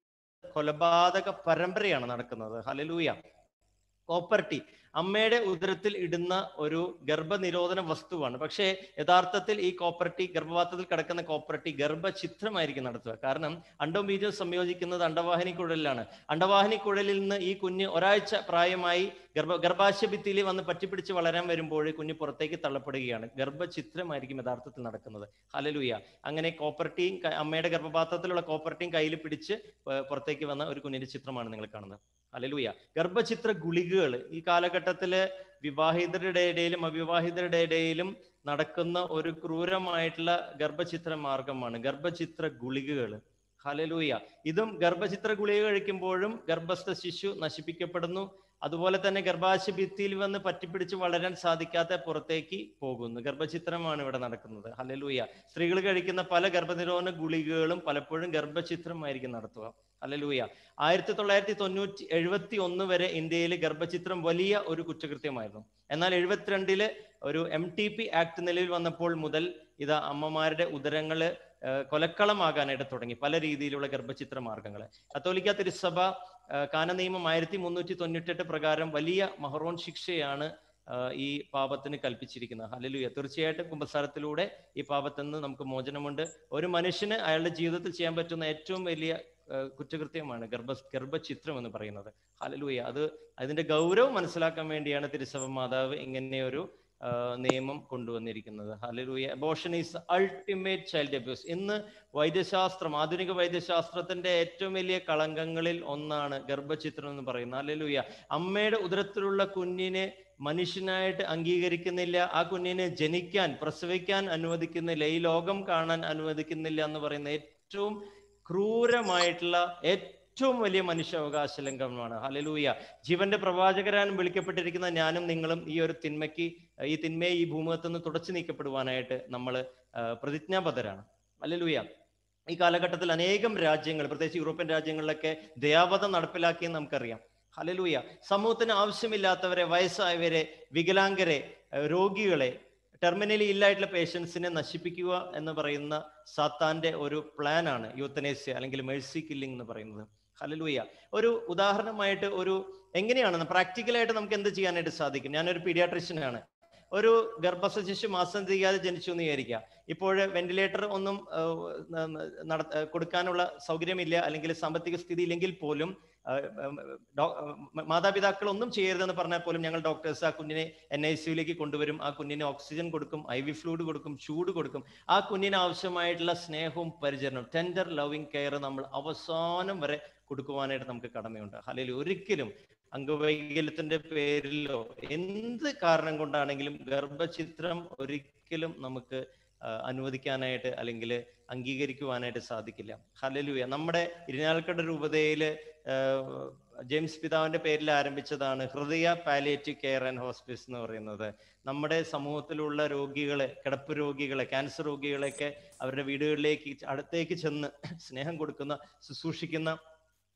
കൊലപാതക പരമ്പരയാണ് നടക്കുന്നത് ഹലലൂയ കോപ്പർട്ടി അമ്മയുടെ ഉദരത്തിൽ ഇടുന്ന ഒരു ഗർഭനിരോധന വസ്തുവാണ് പക്ഷേ യഥാർത്ഥത്തിൽ ഈ കോപ്പർട്ടി ഗർഭപാത്രത്തിൽ കിടക്കുന്ന കോപ്പർട്ടി ഗർഭചിത്രമായിരിക്കും നടത്തുക കാരണം അണ്ടവും ബീജവും സംയോജിക്കുന്നത് അണ്ടവാഹിനി കുഴലിലാണ് അണ്ടവാഹിനി കുഴലിൽ നിന്ന് ഈ കുഞ്ഞ് ഒരാഴ്ച പ്രായമായി ഗർഭ ഗർഭാശയ ഭിത്തിയിൽ വന്ന് പറ്റിപ്പിടിച്ച് വളരാൻ വരുമ്പോൾ കുഞ്ഞ് പുറത്തേക്ക് തള്ളപ്പെടുകയാണ് ഗർഭചിത്രമായിരിക്കും യഥാർത്ഥത്തിൽ നടക്കുന്നത് ഹലലുയ അങ്ങനെ കോപ്പർട്ടിയും ക- അമ്മയുടെ ഗർഭപാത്രത്തിലുള്ള കോപ്പർട്ടിയും കയ്യിൽ പിടിച്ച് ഏർ പുറത്തേക്ക് വന്ന ഒരു കുഞ്ഞിന്റെ ചിത്രമാണ് നിങ്ങൾ കാണുന്നത് ഹലലുയ ഗർഭചിത്ര ഗുളികകൾ ഈ കാലഘട്ടത്തില് വിവാഹിതരുടെ ഇടയിലും അവിവാഹിതരുടെ ഇടയിലും നടക്കുന്ന ഒരു ക്രൂരമായിട്ടുള്ള ഗർഭചിത്ര മാർഗമാണ് ഗർഭചിത്ര ഗുളികകൾ ഹലലൂയ ഇതും ഗർഭചിത്ര ഗുളിക കഴിക്കുമ്പോഴും ഗർഭസ്ഥ ശിശു നശിപ്പിക്കപ്പെടുന്നു അതുപോലെ തന്നെ ഗർഭാശയ ഭിത്തിയിൽ വന്ന് പറ്റിപ്പിടിച്ച് വളരാൻ സാധിക്കാത്ത പുറത്തേക്ക് പോകുന്നു ഗർഭചിത്രമാണ് ഇവിടെ നടക്കുന്നത് ഹലലൂയ സ്ത്രീകൾ കഴിക്കുന്ന പല ഗർഭനിരോധന ഗുളികകളും പലപ്പോഴും ഗർഭചിത്രമായിരിക്കും നടത്തുക ഹലലൂയ ആയിരത്തി തൊള്ളായിരത്തി തൊണ്ണൂറ്റി എഴുപത്തി ഒന്ന് വരെ ഇന്ത്യയിൽ ഗർഭചിത്രം വലിയ ഒരു കുറ്റകൃത്യമായിരുന്നു എന്നാൽ എഴുപത്തിരണ്ടില് ഒരു എം ടി പി ആക്ട് നിലവിൽ വന്നപ്പോൾ മുതൽ ഇത് അമ്മമാരുടെ ഉദരങ്ങള് ഏഹ് കൊലക്കളമാകാനായിട്ട് തുടങ്ങി പല രീതിയിലുള്ള ഗർഭചിത്ര മാർഗങ്ങൾ കത്തോലിക്ക തിരുസഭ ഏഹ് കാന നിയമം ആയിരത്തി മുന്നൂറ്റി തൊണ്ണൂറ്റെട്ട് പ്രകാരം വലിയ മഹറോൺ ശിക്ഷയാണ് ആഹ് ഈ പാപത്തിന് കൽപ്പിച്ചിരിക്കുന്നത് ഹല്ലേലൂയ തീർച്ചയായിട്ടും കുമ്പസാരത്തിലൂടെ ഈ പാപത്തിൽ നിന്ന് നമുക്ക് മോചനമുണ്ട് ഒരു മനുഷ്യന് അയാളുടെ ജീവിതത്തിൽ ചെയ്യാൻ പറ്റുന്ന ഏറ്റവും വലിയ ഏഹ് കുറ്റകൃത്യമാണ് ഗർഭ ഗർഭചിത്രം എന്ന് പറയുന്നത് ഹല്ലേലൂയ അത് അതിന്റെ ഗൗരവം മനസ്സിലാക്കാൻ വേണ്ടിയാണ് തിരുസഭ മാതാവ് ഇങ്ങനെയൊരു ആഹ് നിയമം കൊണ്ടുവന്നിരിക്കുന്നത് ഹല്ലേലൂയ abortion is ultimate child abuse ഇന്ന് വൈദ്യശാസ്ത്രം ആധുനിക വൈദ്യശാസ്ത്രത്തിന്റെ ഏറ്റവും വലിയ കളങ്കങ്ങളിൽ ഒന്നാണ് ഗർഭചിത്രം എന്ന് പറയുന്നത് ഹല്ലേലൂയ അമ്മയുടെ ഉദരത്തിലുള്ള കുഞ്ഞിനെ മനുഷ്യനായിട്ട് അംഗീകരിക്കുന്നില്ല ആ കുഞ്ഞിനെ ജനിക്കാൻ പ്രസവിക്കാൻ അനുവദിക്കുന്നില്ല ഈ ലോകം കാണാൻ അനുവദിക്കുന്നില്ല എന്ന് പറയുന്ന ഏറ്റവും ക്രൂരമായിട്ടുള്ള ഏറ്റവും വലിയ മനുഷ്യാവകാശ ലംഘനമാണ് ഹലലൂയ ജീവന്റെ പ്രവാചകരാൻ വിളിക്കപ്പെട്ടിരിക്കുന്ന ഞാനും നിങ്ങളും ഈ ഒരു തിന്മയ്ക്ക് ഈ തിന്മയെ ഈ ഭൂമുഖത്ത് നിന്ന് തുടച്ചു നീക്കപ്പെടുവാനായിട്ട് നമ്മൾ പ്രതിജ്ഞാബദ്ധരാണ് ഹല്ലേലൂയ ഈ കാലഘട്ടത്തിൽ അനേകം രാജ്യങ്ങൾ പ്രത്യേകിച്ച് യൂറോപ്യൻ രാജ്യങ്ങളിലൊക്കെ ദയാവധം നടപ്പിലാക്കിയെന്ന് നമുക്കറിയാം ഹലലൂയ സമൂഹത്തിന് ആവശ്യമില്ലാത്തവരെ വയസ്സായവരെ വികലാംഗരെ ഏഹ് രോഗികളെ ടെർമിനലി ഇല്ലായിട്ടുള്ള പേഷ്യൻസിനെ നശിപ്പിക്കുക എന്ന് പറയുന്ന സാത്താന്റെ ഒരു പ്ലാൻ ആണ് യൂത്തനേസ്യ അല്ലെങ്കിൽ മെഴ്സി കില്ലിംഗ് എന്ന് പറയുന്നത് ഹലലൂയ ഒരു ഉദാഹരണമായിട്ട് ഒരു എങ്ങനെയാണ് പ്രാക്ടിക്കലായിട്ട് നമുക്ക് എന്ത് ചെയ്യാനായിട്ട് സാധിക്കും ഞാനൊരു പീഡിയാട്രിഷ്യനാണ് ഒരു ഗർഭസ്ഥ ശിശു മാസം തികയാതെ ജനിച്ചു എന്ന് വിചാരിക്കുക ഇപ്പോൾ വെന്റിലേറ്റർ ഒന്നും ഏഹ്, ന- നട ഏഹ്, കൊടുക്കാനുള്ള സൗകര്യമില്ല അല്ലെങ്കിൽ സാമ്പത്തിക സ്ഥിതി ഇല്ലെങ്കിൽ പോലും ഏഹ്, ഉം, ഡോ- ഉം, മാതാപിതാക്കൾ ഒന്നും ചെയ്യരുതെന്ന് പറഞ്ഞാൽ പോലും ഞങ്ങൾ ഡോക്ടേഴ്സ് ആ കുഞ്ഞിനെ എൻ ഐ സിയിലേക്ക് കൊണ്ടുവരും ആ കുഞ്ഞിന് ഓക്സിജൻ കൊടുക്കും ഐ വി ഫ്ലൂയിഡ് കൊടുക്കും ചൂട് കൊടുക്കും ആ കുഞ്ഞിന് ആവശ്യമായിട്ടുള്ള സ്നേഹവും പരിചരണവും ടെൻഡർ ലവിങ് കെയർ നമ്മൾ അവസാനം വരെ കൊടുക്കുവാനായിട്ട് നമുക്ക് കടമയുണ്ട് അല്ലെങ്കിൽ ഒരിക്കലും അംഗവൈകല്യത്തിന്റെ പേരിലോ എന്ത് കാരണം കൊണ്ടാണെങ്കിലും ഗർഭചിത്രം ഒരിക്കലും നമുക്ക് ആ, അനുവദിക്കാനായിട്ട് അല്ലെങ്കിൽ അംഗീകരിക്കുവാനായിട്ട് സാധിക്കില്ല ഹലലുയ നമ്മുടെ ഇരിഞ്ഞാലക്കട രൂപതയില് ആ, ജെയിംസ് പിതാവിന്റെ പേരിൽ ആരംഭിച്ചതാണ് ഹൃദയ പാലിയേറ്റീവ് കെയർ ആൻഡ് ഹോസ്പിസ് എന്ന് പറയുന്നത് നമ്മുടെ സമൂഹത്തിലുള്ള രോഗികളെ കിടപ്പ് രോഗികളെ ക്യാൻസർ രോഗികളെയൊക്കെ അവരുടെ വീടുകളിലേക്ക് അടുത്തേക്ക് ചെന്ന് സ്നേഹം കൊടുക്കുന്ന ശുശ്രൂഷിക്കുന്ന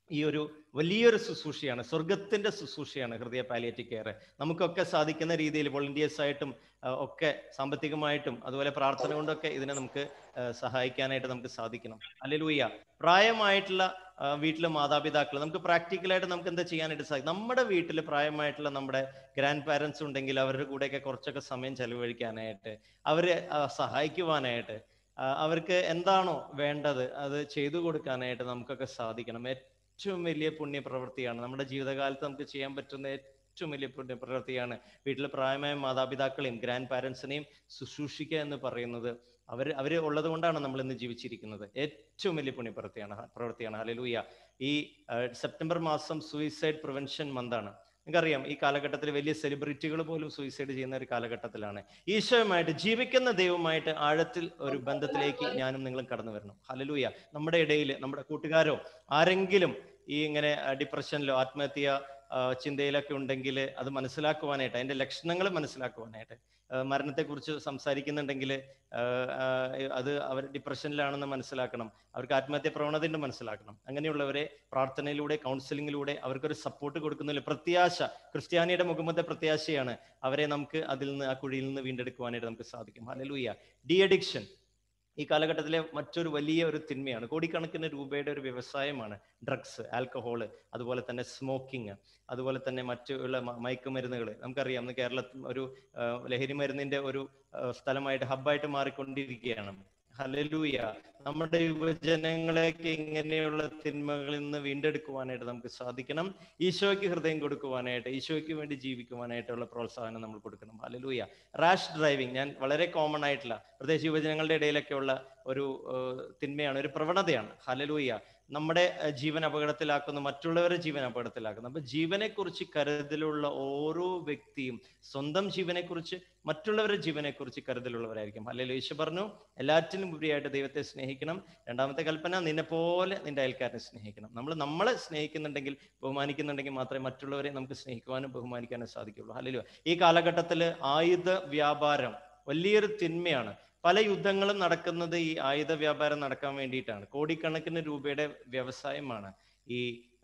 ഈ ഒരു വലിയൊരു ശുശ്രൂഷയാണ് സ്വർഗത്തിന്റെ ശുശ്രൂഷയാണ് ഹൃദയ പാലിയേറ്റീവ് കെയർ നമുക്കൊക്കെ സാധിക്കുന്ന രീതിയിൽ വോളണ്ടിയേഴ്സ് ആയിട്ടും ആ, ഒക്കെ സാമ്പത്തികമായിട്ടും അതുപോലെ പ്രാർത്ഥന കൊണ്ടൊക്കെ ഇതിനെ നമുക്ക് ആ, സഹായിക്കാനായിട്ട് നമുക്ക് സാധിക്കണം അല്ലെലൂയ്യ പ്രായമായിട്ടുള്ള ആ, വീട്ടിലെ മാതാപിതാക്കൾ നമുക്ക് പ്രാക്ടിക്കലായിട്ട് നമുക്ക് എന്താ ചെയ്യാനായിട്ട് സാധിക്കും നമ്മുടെ വീട്ടിൽ പ്രായമായിട്ടുള്ള നമ്മുടെ ഗ്രാൻഡ് പാരൻസ് ഉണ്ടെങ്കിൽ അവരുടെ കൂടെയൊക്കെ കുറച്ചൊക്കെ സമയം ചെലവഴിക്കാനായിട്ട് അവരെ ആ, സഹായിക്കുവാനായിട്ട് ആ, അവർക്ക് എന്താണോ വേണ്ടത് അത് ചെയ്തു കൊടുക്കാനായിട്ട് നമുക്കൊക്കെ സാധിക്കണം ഏറ്റവും വലിയ പുണ്യ പ്രവൃത്തിയാണ് നമ്മുടെ ജീവിതകാലത്ത് നമുക്ക് ചെയ്യാൻ പറ്റുന്ന ഏറ്റവും വലിയ പുണ്യ പ്രവൃത്തിയാണ് വീട്ടിൽ പ്രായമായ മാതാപിതാക്കളെയും ഗ്രാൻഡ് പാരൻസിനെയും ശുശ്രൂഷിക്കുക എന്ന് പറയുന്നത് അവർ അവർ ഉള്ളത് കൊണ്ടാണ് നമ്മൾ ഇന്ന് ജീവിച്ചിരിക്കുന്നത് ഏറ്റവും വലിയ പുണ്യപ്രവൃത്തിയാണ് പ്രവൃത്തിയാണ് ഹല്ലേലൂയ ഈ ആ, സെപ്റ്റംബർ മാസം സൂയിസൈഡ് പ്രിവെൻഷൻ മന്താണ് നിങ്ങൾക്കറിയാം ഈ കാലഘട്ടത്തിൽ വലിയ സെലിബ്രിറ്റികൾ പോലും സൂയിസൈഡ് ചെയ്യുന്ന ഒരു കാലഘട്ടത്തിലാണ് ഈശോയുമായിട്ട് ജീവിക്കുന്ന ദൈവമായിട്ട് ആഴത്തിൽ ഒരു ബന്ധത്തിലേക്ക് ഞാനും നിങ്ങളും കടന്നു വരണം ഹലലൂയ നമ്മുടെ ഇടയിൽ നമ്മുടെ കൂട്ടുകാരോ ആരെങ്കിലും ഈ ഇങ്ങനെ ഡിപ്രഷനിലോ ആത്മഹത്യ ആ, ചിന്തയിലൊക്കെ ഉണ്ടെങ്കിൽ അത് മനസ്സിലാക്കുവാനായിട്ട് അതിന്റെ ലക്ഷണങ്ങൾ മനസ്സിലാക്കുവാനായിട്ട് ആ, മരണത്തെക്കുറിച്ച് സംസാരിക്കുന്നുണ്ടെങ്കിൽ ആ, ആ, അത് അവർ ഡിപ്രഷനിലാണെന്ന് മനസ്സിലാക്കണം അവർക്ക് ആത്മഹത്യ പ്രവണതയുണ്ട് മനസ്സിലാക്കണം അങ്ങനെയുള്ളവരെ പ്രാർത്ഥനയിലൂടെ കൗൺസിലിങ്ങിലൂടെ അവർക്കൊരു സപ്പോർട്ട് കൊടുക്കുന്നതിൽ പ്രത്യാശ ക്രിസ്ത്യാനിയുടെ മുഖമത്തെ പ്രത്യാശയാണ് അവരെ നമുക്ക് അതിൽ നിന്ന് ആ കുഴിയിൽ നിന്ന് വീണ്ടെടുക്കുവാനായിട്ട് നമുക്ക് സാധിക്കും ഹല്ലേലൂയ ഡി അഡിക്ഷൻ ഈ കാലഘട്ടത്തിലെ മറ്റൊരു വലിയ ഒരു തിന്മയാണ് കോടിക്കണക്കിന് രൂപയുടെ ഒരു വ്യവസായമാണ് ഡ്രഗ്സ് ആൽക്കഹോള് അതുപോലെ തന്നെ സ്മോക്കിംഗ് അതുപോലെ തന്നെ മറ്റുള്ള മ- മയക്കുമരുന്നുകൾ നമുക്കറിയാം ഇന്ന് കേരളത്തിൽ ഒരു ആ, ലഹരി മരുന്നിന്റെ ഒരു ആ, സ്ഥലമായിട്ട് ഹബ്ബായിട്ട് മാറിക്കൊണ്ടിരിക്കുകയാണ് ഹലലൂയ നമ്മുടെ യുവജനങ്ങളെയൊക്കെ ഇങ്ങനെയുള്ള തിന്മകളിൽ നിന്ന് വീണ്ടെടുക്കുവാനായിട്ട് നമുക്ക് സാധിക്കണം ഈശോയ്ക്ക് ഹൃദയം കൊടുക്കുവാനായിട്ട് ഈശോയ്ക്ക് വേണ്ടി ജീവിക്കുവാനായിട്ടുള്ള പ്രോത്സാഹനം നമ്മൾ കൊടുക്കണം ഹലലൂയ റാഷ് ഡ്രൈവിംഗ് ഞാൻ വളരെ കോമൺ ആയിട്ടുള്ള പ്രത്യേകിച്ച് യുവജനങ്ങളുടെ ഇടയിലൊക്കെ ഉള്ള ഒരു ഏഹ്, തിന്മയാണ് ഒരു പ്രവണതയാണ് ഹലലൂയ നമ്മുടെ ഏഹ്, ജീവൻ അപകടത്തിലാക്കുന്ന മറ്റുള്ളവരുടെ ജീവൻ അപകടത്തിലാക്കുന്നു അപ്പൊ ജീവനെക്കുറിച്ച് കരുതലുള്ള ഓരോ വ്യക്തിയും സ്വന്തം ജീവനെക്കുറിച്ച് മറ്റുള്ളവരുടെ ജീവനെക്കുറിച്ച് കരുതലുള്ളവരായിരിക്കും അല്ലെങ്കിൽ ഈശോ പറഞ്ഞു എല്ലാറ്റിനും ഉപരിയായിട്ട് ദൈവത്തെ സ്നേഹിക്കണം രണ്ടാമത്തെ കൽപ്പന നിന്നെ പോലെ നിന്റെ അയൽക്കാരനെ സ്നേഹിക്കണം നമ്മൾ നമ്മളെ സ്നേഹിക്കുന്നുണ്ടെങ്കിൽ ബഹുമാനിക്കുന്നുണ്ടെങ്കിൽ മാത്രമേ മറ്റുള്ളവരെ നമുക്ക് സ്നേഹിക്കുവാനും ബഹുമാനിക്കാനും സാധിക്കുള്ളൂ അല്ലല്ലോ ഈ കാലഘട്ടത്തിൽ ആയുധ വ്യാപാരം വലിയൊരു തിന്മയാണ് പല യുദ്ധങ്ങളും നടക്കുന്നത് ഈ ആയുധ വ്യാപാരം നടക്കാൻ വേണ്ടിയിട്ടാണ് കോടിക്കണക്കിന് രൂപയുടെ വ്യവസായമാണ് ഈ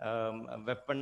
വെപ്പൺ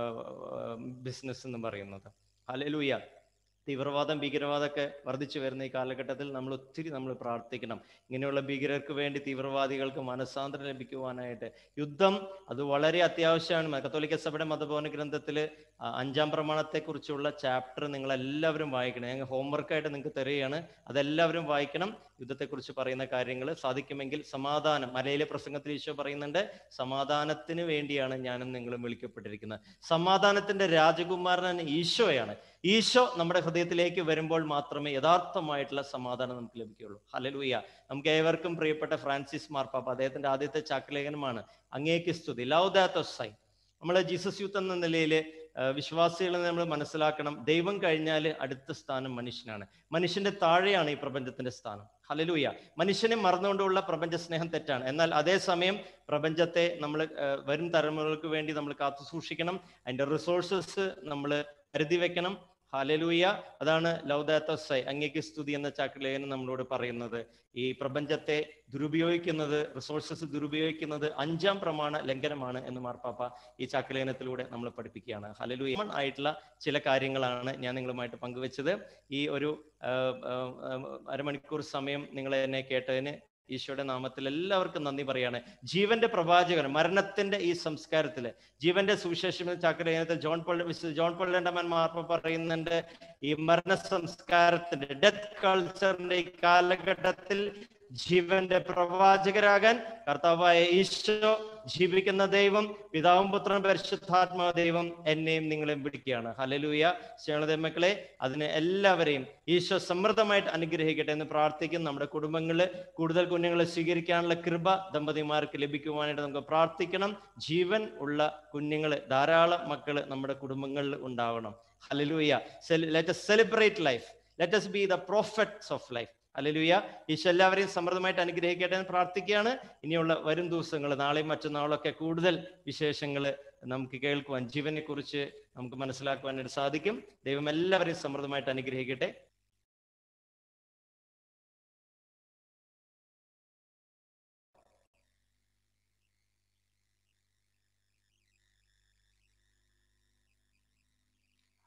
ബിസിനസ് എന്ന് പറയുന്നത് ഹലലൂയ തീവ്രവാദം ഭീകരവാദമൊക്കെ വർദ്ധിച്ചു വരുന്ന ഈ കാലഘട്ടത്തിൽ നമ്മൾ ഒത്തിരി നമ്മൾ പ്രാർത്ഥിക്കണം ഇങ്ങനെയുള്ള ഭീകരർക്ക് വേണ്ടി തീവ്രവാദികൾക്ക് മനസ്സാന്തരം ലഭിക്കുവാനായിട്ട് യുദ്ധം അത് വളരെ അത്യാവശ്യമാണ് കത്തോലിക്ക സഭയുടെ മതഭവന ഗ്രന്ഥത്തിൽ അഞ്ചാം പ്രമാണത്തെക്കുറിച്ചുള്ള ചാപ്റ്റർ നിങ്ങൾ എല്ലാവരും വായിക്കണം ഞങ്ങൾ ഹോംവർക്കായിട്ട് നിങ്ങൾക്ക് തരികയാണ് അതെല്ലാവരും വായിക്കണം യുദ്ധത്തെക്കുറിച്ച് പറയുന്ന കാര്യങ്ങൾ സാധിക്കുമെങ്കിൽ സമാധാനം മലയിലെ പ്രസംഗത്തിൽ ഈശോ പറയുന്നുണ്ട് സമാധാനത്തിന് വേണ്ടിയാണ് ഞാനും നിങ്ങളും വിളിക്കപ്പെട്ടിരിക്കുന്നത് സമാധാനത്തിന്റെ രാജകുമാരൻ ഈശോയാണ് ഈശോ നമ്മുടെ ഹൃദയത്തിലേക്ക് വരുമ്പോൾ മാത്രമേ യഥാർത്ഥമായിട്ടുള്ള സമാധാനം നമുക്ക് ലഭിക്കുകയുള്ളൂ ഹലലൂയ നമുക്ക് ഏവർക്കും പ്രിയപ്പെട്ട ഫ്രാൻസിസ് മാർപ്പാപ്പ അദ്ദേഹത്തിന്റെ ആദ്യത്തെ ചാക്കലേഖനമാണ് അങ്ങേക്ക് സ്തുതി ലവ് ദാറ്റ് സൈ നമ്മൾ ജീസസ് യൂത്ത് എന്ന നിലയിൽ വിശ്വാസികളെ നമ്മൾ മനസ്സിലാക്കണം ദൈവം കഴിഞ്ഞാൽ അടുത്ത സ്ഥാനം മനുഷ്യനാണ് മനുഷ്യന്റെ താഴെയാണ് ഈ പ്രപഞ്ചത്തിന്റെ സ്ഥാനം ഹലലൂയ മനുഷ്യനെ മറന്നുകൊണ്ടുള്ള പ്രപഞ്ച സ്നേഹം തെറ്റാണ് എന്നാൽ അതേസമയം പ്രപഞ്ചത്തെ നമ്മൾ വരും തലമുറകൾക്ക് വേണ്ടി നമ്മൾ കാത്തു സൂക്ഷിക്കണം അതിന്റെ റിസോഴ്സസ് നമ്മൾ കരുതി വെക്കണം ഹാലലൂയ അതാണ് ലൗദാത്തസൈ അങ്ങേക്ക് സ്തുതി എന്ന ചാക്കലേഖനം നമ്മളോട് പറയുന്നത് ഈ പ്രപഞ്ചത്തെ ദുരുപയോഗിക്കുന്നത് റിസോഴ്സസ് ദുരുപയോഗിക്കുന്നത് അഞ്ചാം പ്രമാണ ലംഘനമാണ് എന്ന് മാർപ്പാപ്പ ഈ ചാക്കലേഖനത്തിലൂടെ നമ്മൾ പഠിപ്പിക്കുകയാണ് ഹലലൂയ ആയിട്ടുള്ള ചില കാര്യങ്ങളാണ് ഞാൻ നിങ്ങളുമായിട്ട് പങ്കുവെച്ചത് ഈ ഒരു ആ, ആ, ആ, അരമണിക്കൂർ സമയം നിങ്ങൾ എന്നെ കേട്ടതിന് ഈശോയുടെ നാമത്തിൽ എല്ലാവർക്കും നന്ദി പറയാണ് ജീവന്റെ പ്രവാചകൻ മരണത്തിന്റെ ഈ സംസ്കാരത്തില് ജീവന്റെ സുവിശേഷം എന്ന ചാക്കരയനത്തിൽ John Paul mister John Paul രണ്ടമൻ മാർപ്പ പറയുന്നുണ്ട് ഈ മരണ സംസ്കാരത്തിന്റെ ഡെത്ത് കൾച്ചറിന്റെ ഈ കാലഘട്ടത്തിൽ ജീവന്റെ പ്രവാചകരാകാൻ കർത്താവായ ഈശോ ജീവിക്കുന്ന ദൈവം പിതാവും പുത്രനും പരിശുദ്ധാത്മാ ദൈവം എന്നെയും നിങ്ങളെയും വിളിക്കുകയാണ് ഹലലൂയ ശ്രീമത മക്കളെ അതിനെ എല്ലാവരെയും ഈശോ സമൃദ്ധമായിട്ട് അനുഗ്രഹിക്കട്ടെ എന്ന് പ്രാർത്ഥിക്കും നമ്മുടെ കുടുംബങ്ങളിൽ കൂടുതൽ കുഞ്ഞുങ്ങളെ സ്വീകരിക്കാനുള്ള കൃപ ദമ്പതിമാർക്ക് ലഭിക്കുവാനായിട്ട് നമുക്ക് പ്രാർത്ഥിക്കണം ജീവൻ ഉള്ള കുഞ്ഞുങ്ങൾ ധാരാളം മക്കൾ നമ്മുടെ കുടുംബങ്ങളിൽ ഉണ്ടാവണം ഹലലൂയ let celebrate life let us be the prophets of life അല്ലേലൂയ ഈശോ എല്ലാവരെയും സമൃദ്ധമായിട്ട് അനുഗ്രഹിക്കട്ടെ എന്ന് പ്രാർത്ഥിക്കുകയാണ് ഇനിയുള്ള വരും ദിവസങ്ങൾ നാളെയും മറ്റന്നാളൊക്കെ കൂടുതൽ വിശേഷങ്ങൾ നമുക്ക് കേൾക്കുവാൻ ജീവനെ കുറിച്ച് നമുക്ക് മനസ്സിലാക്കുവാനായിട്ട് സാധിക്കും ദൈവം എല്ലാവരെയും സമൃദ്ധമായിട്ട് അനുഗ്രഹിക്കട്ടെ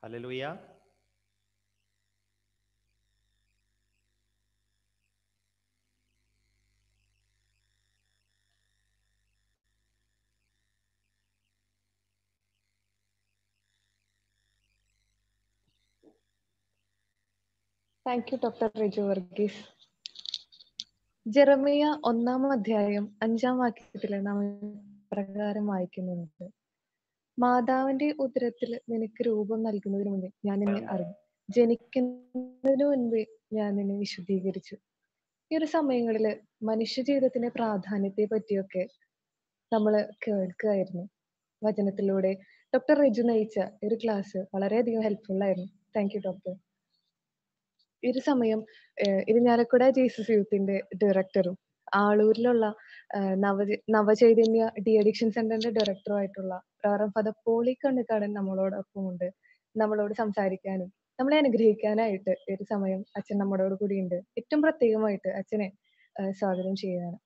ഹല്ലേലൂയ thank you doctor Riju Varghese Jeremiah ഒന്നാം അധ്യായം അഞ്ചാം വാക്യത്തിൽ നാം പ്രകാരം വായിക്കുന്നുണ്ട് മാതാവിന്റെ ഉദരത്തിൽ നിനക്ക് രൂപം നൽകുന്നതിന് മുമ്പേ ഞാൻ നിന്നെ അറിഞ്ഞു ജനിക്കുന്നതിന് മുൻപേ ഞാൻ നിന്നെ വിശുദ്ധീകരിച്ചു ഈ ഒരു സമയങ്ങളിൽ മനുഷ്യ ജീവിതത്തിന്റെ പ്രാധാന്യത്തെ പറ്റിയൊക്കെ നമ്മൾ കേൾക്കുകയായിരുന്നു വചനത്തിലൂടെ ഡോക്ടർ റിജു നയിച്ച ഈ ഒരു ക്ലാസ് വളരെയധികം ഹെൽപ്ഫുൾ ആയിരുന്നു താങ്ക് യു ഡോക്ടർ ഈ ഒരു സമയം ഏഹ് ഇരിഞ്ഞാലക്കുട ജീസസ് യൂത്തിന്റെ ഡയറക്ടറും ആളൂരിലുള്ള ഏഹ് നവ നവചൈതന്യ ഡി അഡിക്ഷൻ സെന്ററിന്റെ ഡയറക്ടറും ആയിട്ടുള്ള റവറൻ ഫാദർ പോളി കണ്ണിക്കാടൻ നമ്മളോടൊപ്പം ഉണ്ട് നമ്മളോട് സംസാരിക്കാനും നമ്മളെ അനുഗ്രഹിക്കാനായിട്ട് ഈ ഒരു സമയം അച്ഛൻ നമ്മളോട് കൂടിയുണ്ട് ഏറ്റവും പ്രത്യേകമായിട്ട് അച്ഛനെ ഏഹ് സ്വാഗതം ചെയ്യുകയാണ്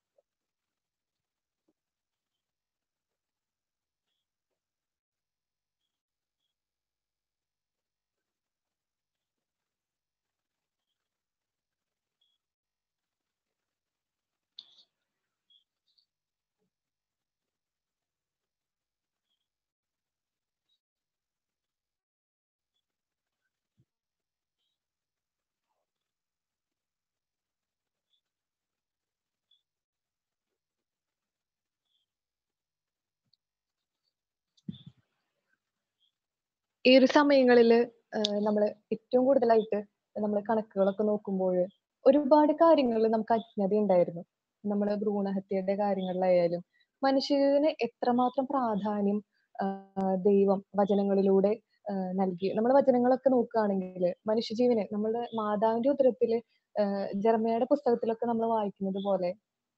ഈ ഒരു സമയങ്ങളിൽ നമ്മൾ ഏറ്റവും കൂടുതലായിട്ട് നമ്മൾ കണക്കുകളൊക്കെ നോക്കുമ്പോൾ ഒരുപാട് കാര്യങ്ങൾ നമുക്ക് അജ്ഞത ഉണ്ടായിരുന്നു നമ്മൾ ഭ്രൂണഹത്യയുടെ കാര്യങ്ങളിലായാലും മനുഷ്യന് എത്രമാത്രം പ്രാധാന്യം ആഹ് ദൈവം വചനങ്ങളിലൂടെ ആഹ് നൽകി നമ്മൾ വചനങ്ങളൊക്കെ നോക്കുകയാണെങ്കിൽ മനുഷ്യജീവന് നമ്മുടെ മാതാവിന്റെ ഉദരത്തില് ആഹ് ജെറമയുടെ പുസ്തകത്തിലൊക്കെ നമ്മൾ വായിക്കുന്നത് പോലെ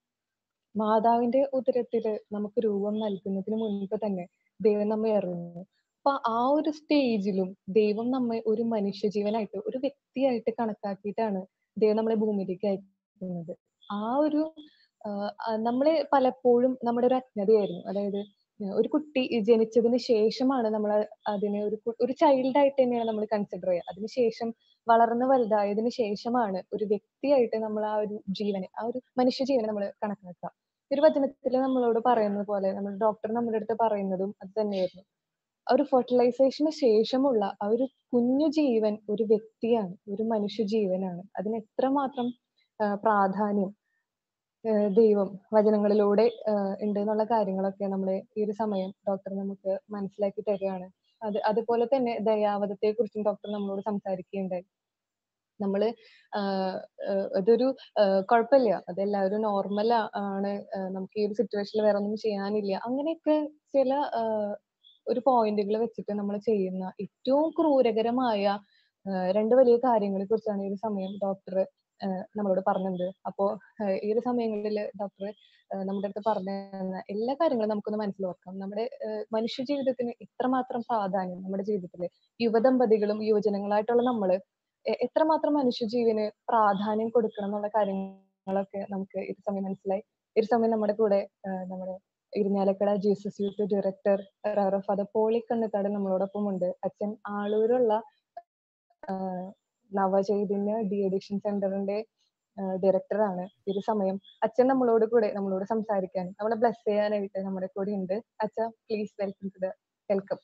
മാതാവിന്റെ ഉദരത്തില് നമുക്ക് രൂപം നൽകുന്നതിന് മുൻപ് തന്നെ ദൈവം നമ്മെ അറിഞ്ഞു അപ്പൊ ആ ഒരു സ്റ്റേജിലും ദൈവം നമ്മെ ഒരു മനുഷ്യജീവനായിട്ട് ഒരു വ്യക്തിയായിട്ട് കണക്കാക്കിയിട്ടാണ് ദൈവം നമ്മളെ ഭൂമിയിലേക്ക് അയക്കുന്നത് ആ ഒരു ആഹ് അഹ് നമ്മളെ പലപ്പോഴും നമ്മുടെ ഒരു അജ്ഞതയായിരുന്നു അതായത് ഒരു കുട്ടി ജനിച്ചതിന് ശേഷമാണ് നമ്മൾ അതിനെ ഒരു കു- ഒരു ചൈൽഡ് ആയിട്ട് തന്നെയാണ് നമ്മൾ കൺസിഡർ ചെയ്യുക അതിനുശേഷം വളർന്ന് വലുതായതിനു ശേഷമാണ് ഒരു വ്യക്തിയായിട്ട് നമ്മൾ ആ ഒരു ജീവനെ ആ ഒരു മനുഷ്യ ജീവനെ നമ്മൾ കണക്കാക്കുക ഈ ഒരു വചനത്തിൽ നമ്മളോട് പറയുന്നത് പോലെ നമ്മൾ ഡോക്ടർ നമ്മുടെ അടുത്ത് പറയുന്നതും അത് തന്നെയായിരുന്നു ആ ഒരു ഫെർട്ടിലൈസേഷന് ശേഷമുള്ള ആ ഒരു കുഞ്ഞു ജീവൻ ഒരു വ്യക്തിയാണ് ഒരു മനുഷ്യ ജീവനാണ് അതിന് എത്രമാത്രം ആ, പ്രാധാന്യം ആ, ദൈവം വചനങ്ങളിലൂടെ ആ, ഉണ്ട് എന്നുള്ള കാര്യങ്ങളൊക്കെ നമ്മൾ ഈ ഒരു സമയം ഡോക്ടർ നമുക്ക് മനസ്സിലാക്കി തരികയാണ് അത് അതുപോലെ തന്നെ ദയാവധത്തെ കുറിച്ചും ഡോക്ടർ നമ്മളോട് സംസാരിക്കുകയുണ്ടായി നമ്മള് ആഹ് ആഹ് അതൊരു ആഹ് കുഴപ്പമില്ല അത് എല്ലാവരും നോർമൽ ആണ് ആഹ് നമുക്ക് ഈ ഒരു സിറ്റുവേഷനിൽ വേറെ ഒന്നും ചെയ്യാനില്ല അങ്ങനെയൊക്കെ ചില ആഹ് ഒരു പോയിന്റുകൾ വെച്ചിട്ട് നമ്മൾ ചെയ്യുന്ന ഏറ്റവും ക്രൂരകരമായ ആഹ് രണ്ട് വലിയ കാര്യങ്ങളെ കുറിച്ചാണ് ഈ ഒരു സമയം ഡോക്ടർ നമ്മളോട് പറഞ്ഞത് അപ്പോ ആഹ് ഈ ഒരു സമയങ്ങളിൽ ഡോക്ടർ നമ്മുടെ അടുത്ത് പറഞ്ഞു തന്ന എല്ലാ കാര്യങ്ങളും നമുക്കൊന്ന് മനസ്സിലാക്കാം നമ്മുടെ ആഹ് മനുഷ്യ ജീവിതത്തിന് ഇത്രമാത്രം പ്രാധാന്യം നമ്മുടെ ജീവിതത്തില് യുവദമ്പതികളും യുവജനങ്ങളായിട്ടുള്ള നമ്മള് എ- എത്രമാത്രം മനുഷ്യജീവന് പ്രാധാന്യം കൊടുക്കണം എന്നുള്ള കാര്യങ്ങളൊക്കെ നമുക്ക് ഈ ഒരു സമയം മനസ്സിലായി ഈ ഒരു സമയം നമ്മുടെ കൂടെ ആഹ് നമ്മുടെ ഇരിഞ്ഞാലക്കട ജീസസ് യൂത്ത് ഡയറക്ടർ റവറ ഫാദർ പോളി കണ്ണത്താട് നമ്മളോടൊപ്പം ഉണ്ട് അച്ഛൻ ആളൂരുള്ള ആഹ് നവചൈതന്യ ഡി അഡിക്ഷൻ സെന്ററിന്റെ ഡയറക്ടറാണ് ഈ ഒരു സമയം അച്ഛൻ നമ്മളോട് കൂടെ നമ്മളോട് സംസാരിക്കാൻ നമ്മളെ ബ്ലസ് ചെയ്യാനായിട്ട് നമ്മുടെ കൂടെ ഉണ്ട് അച്ഛ please welcome to the welcome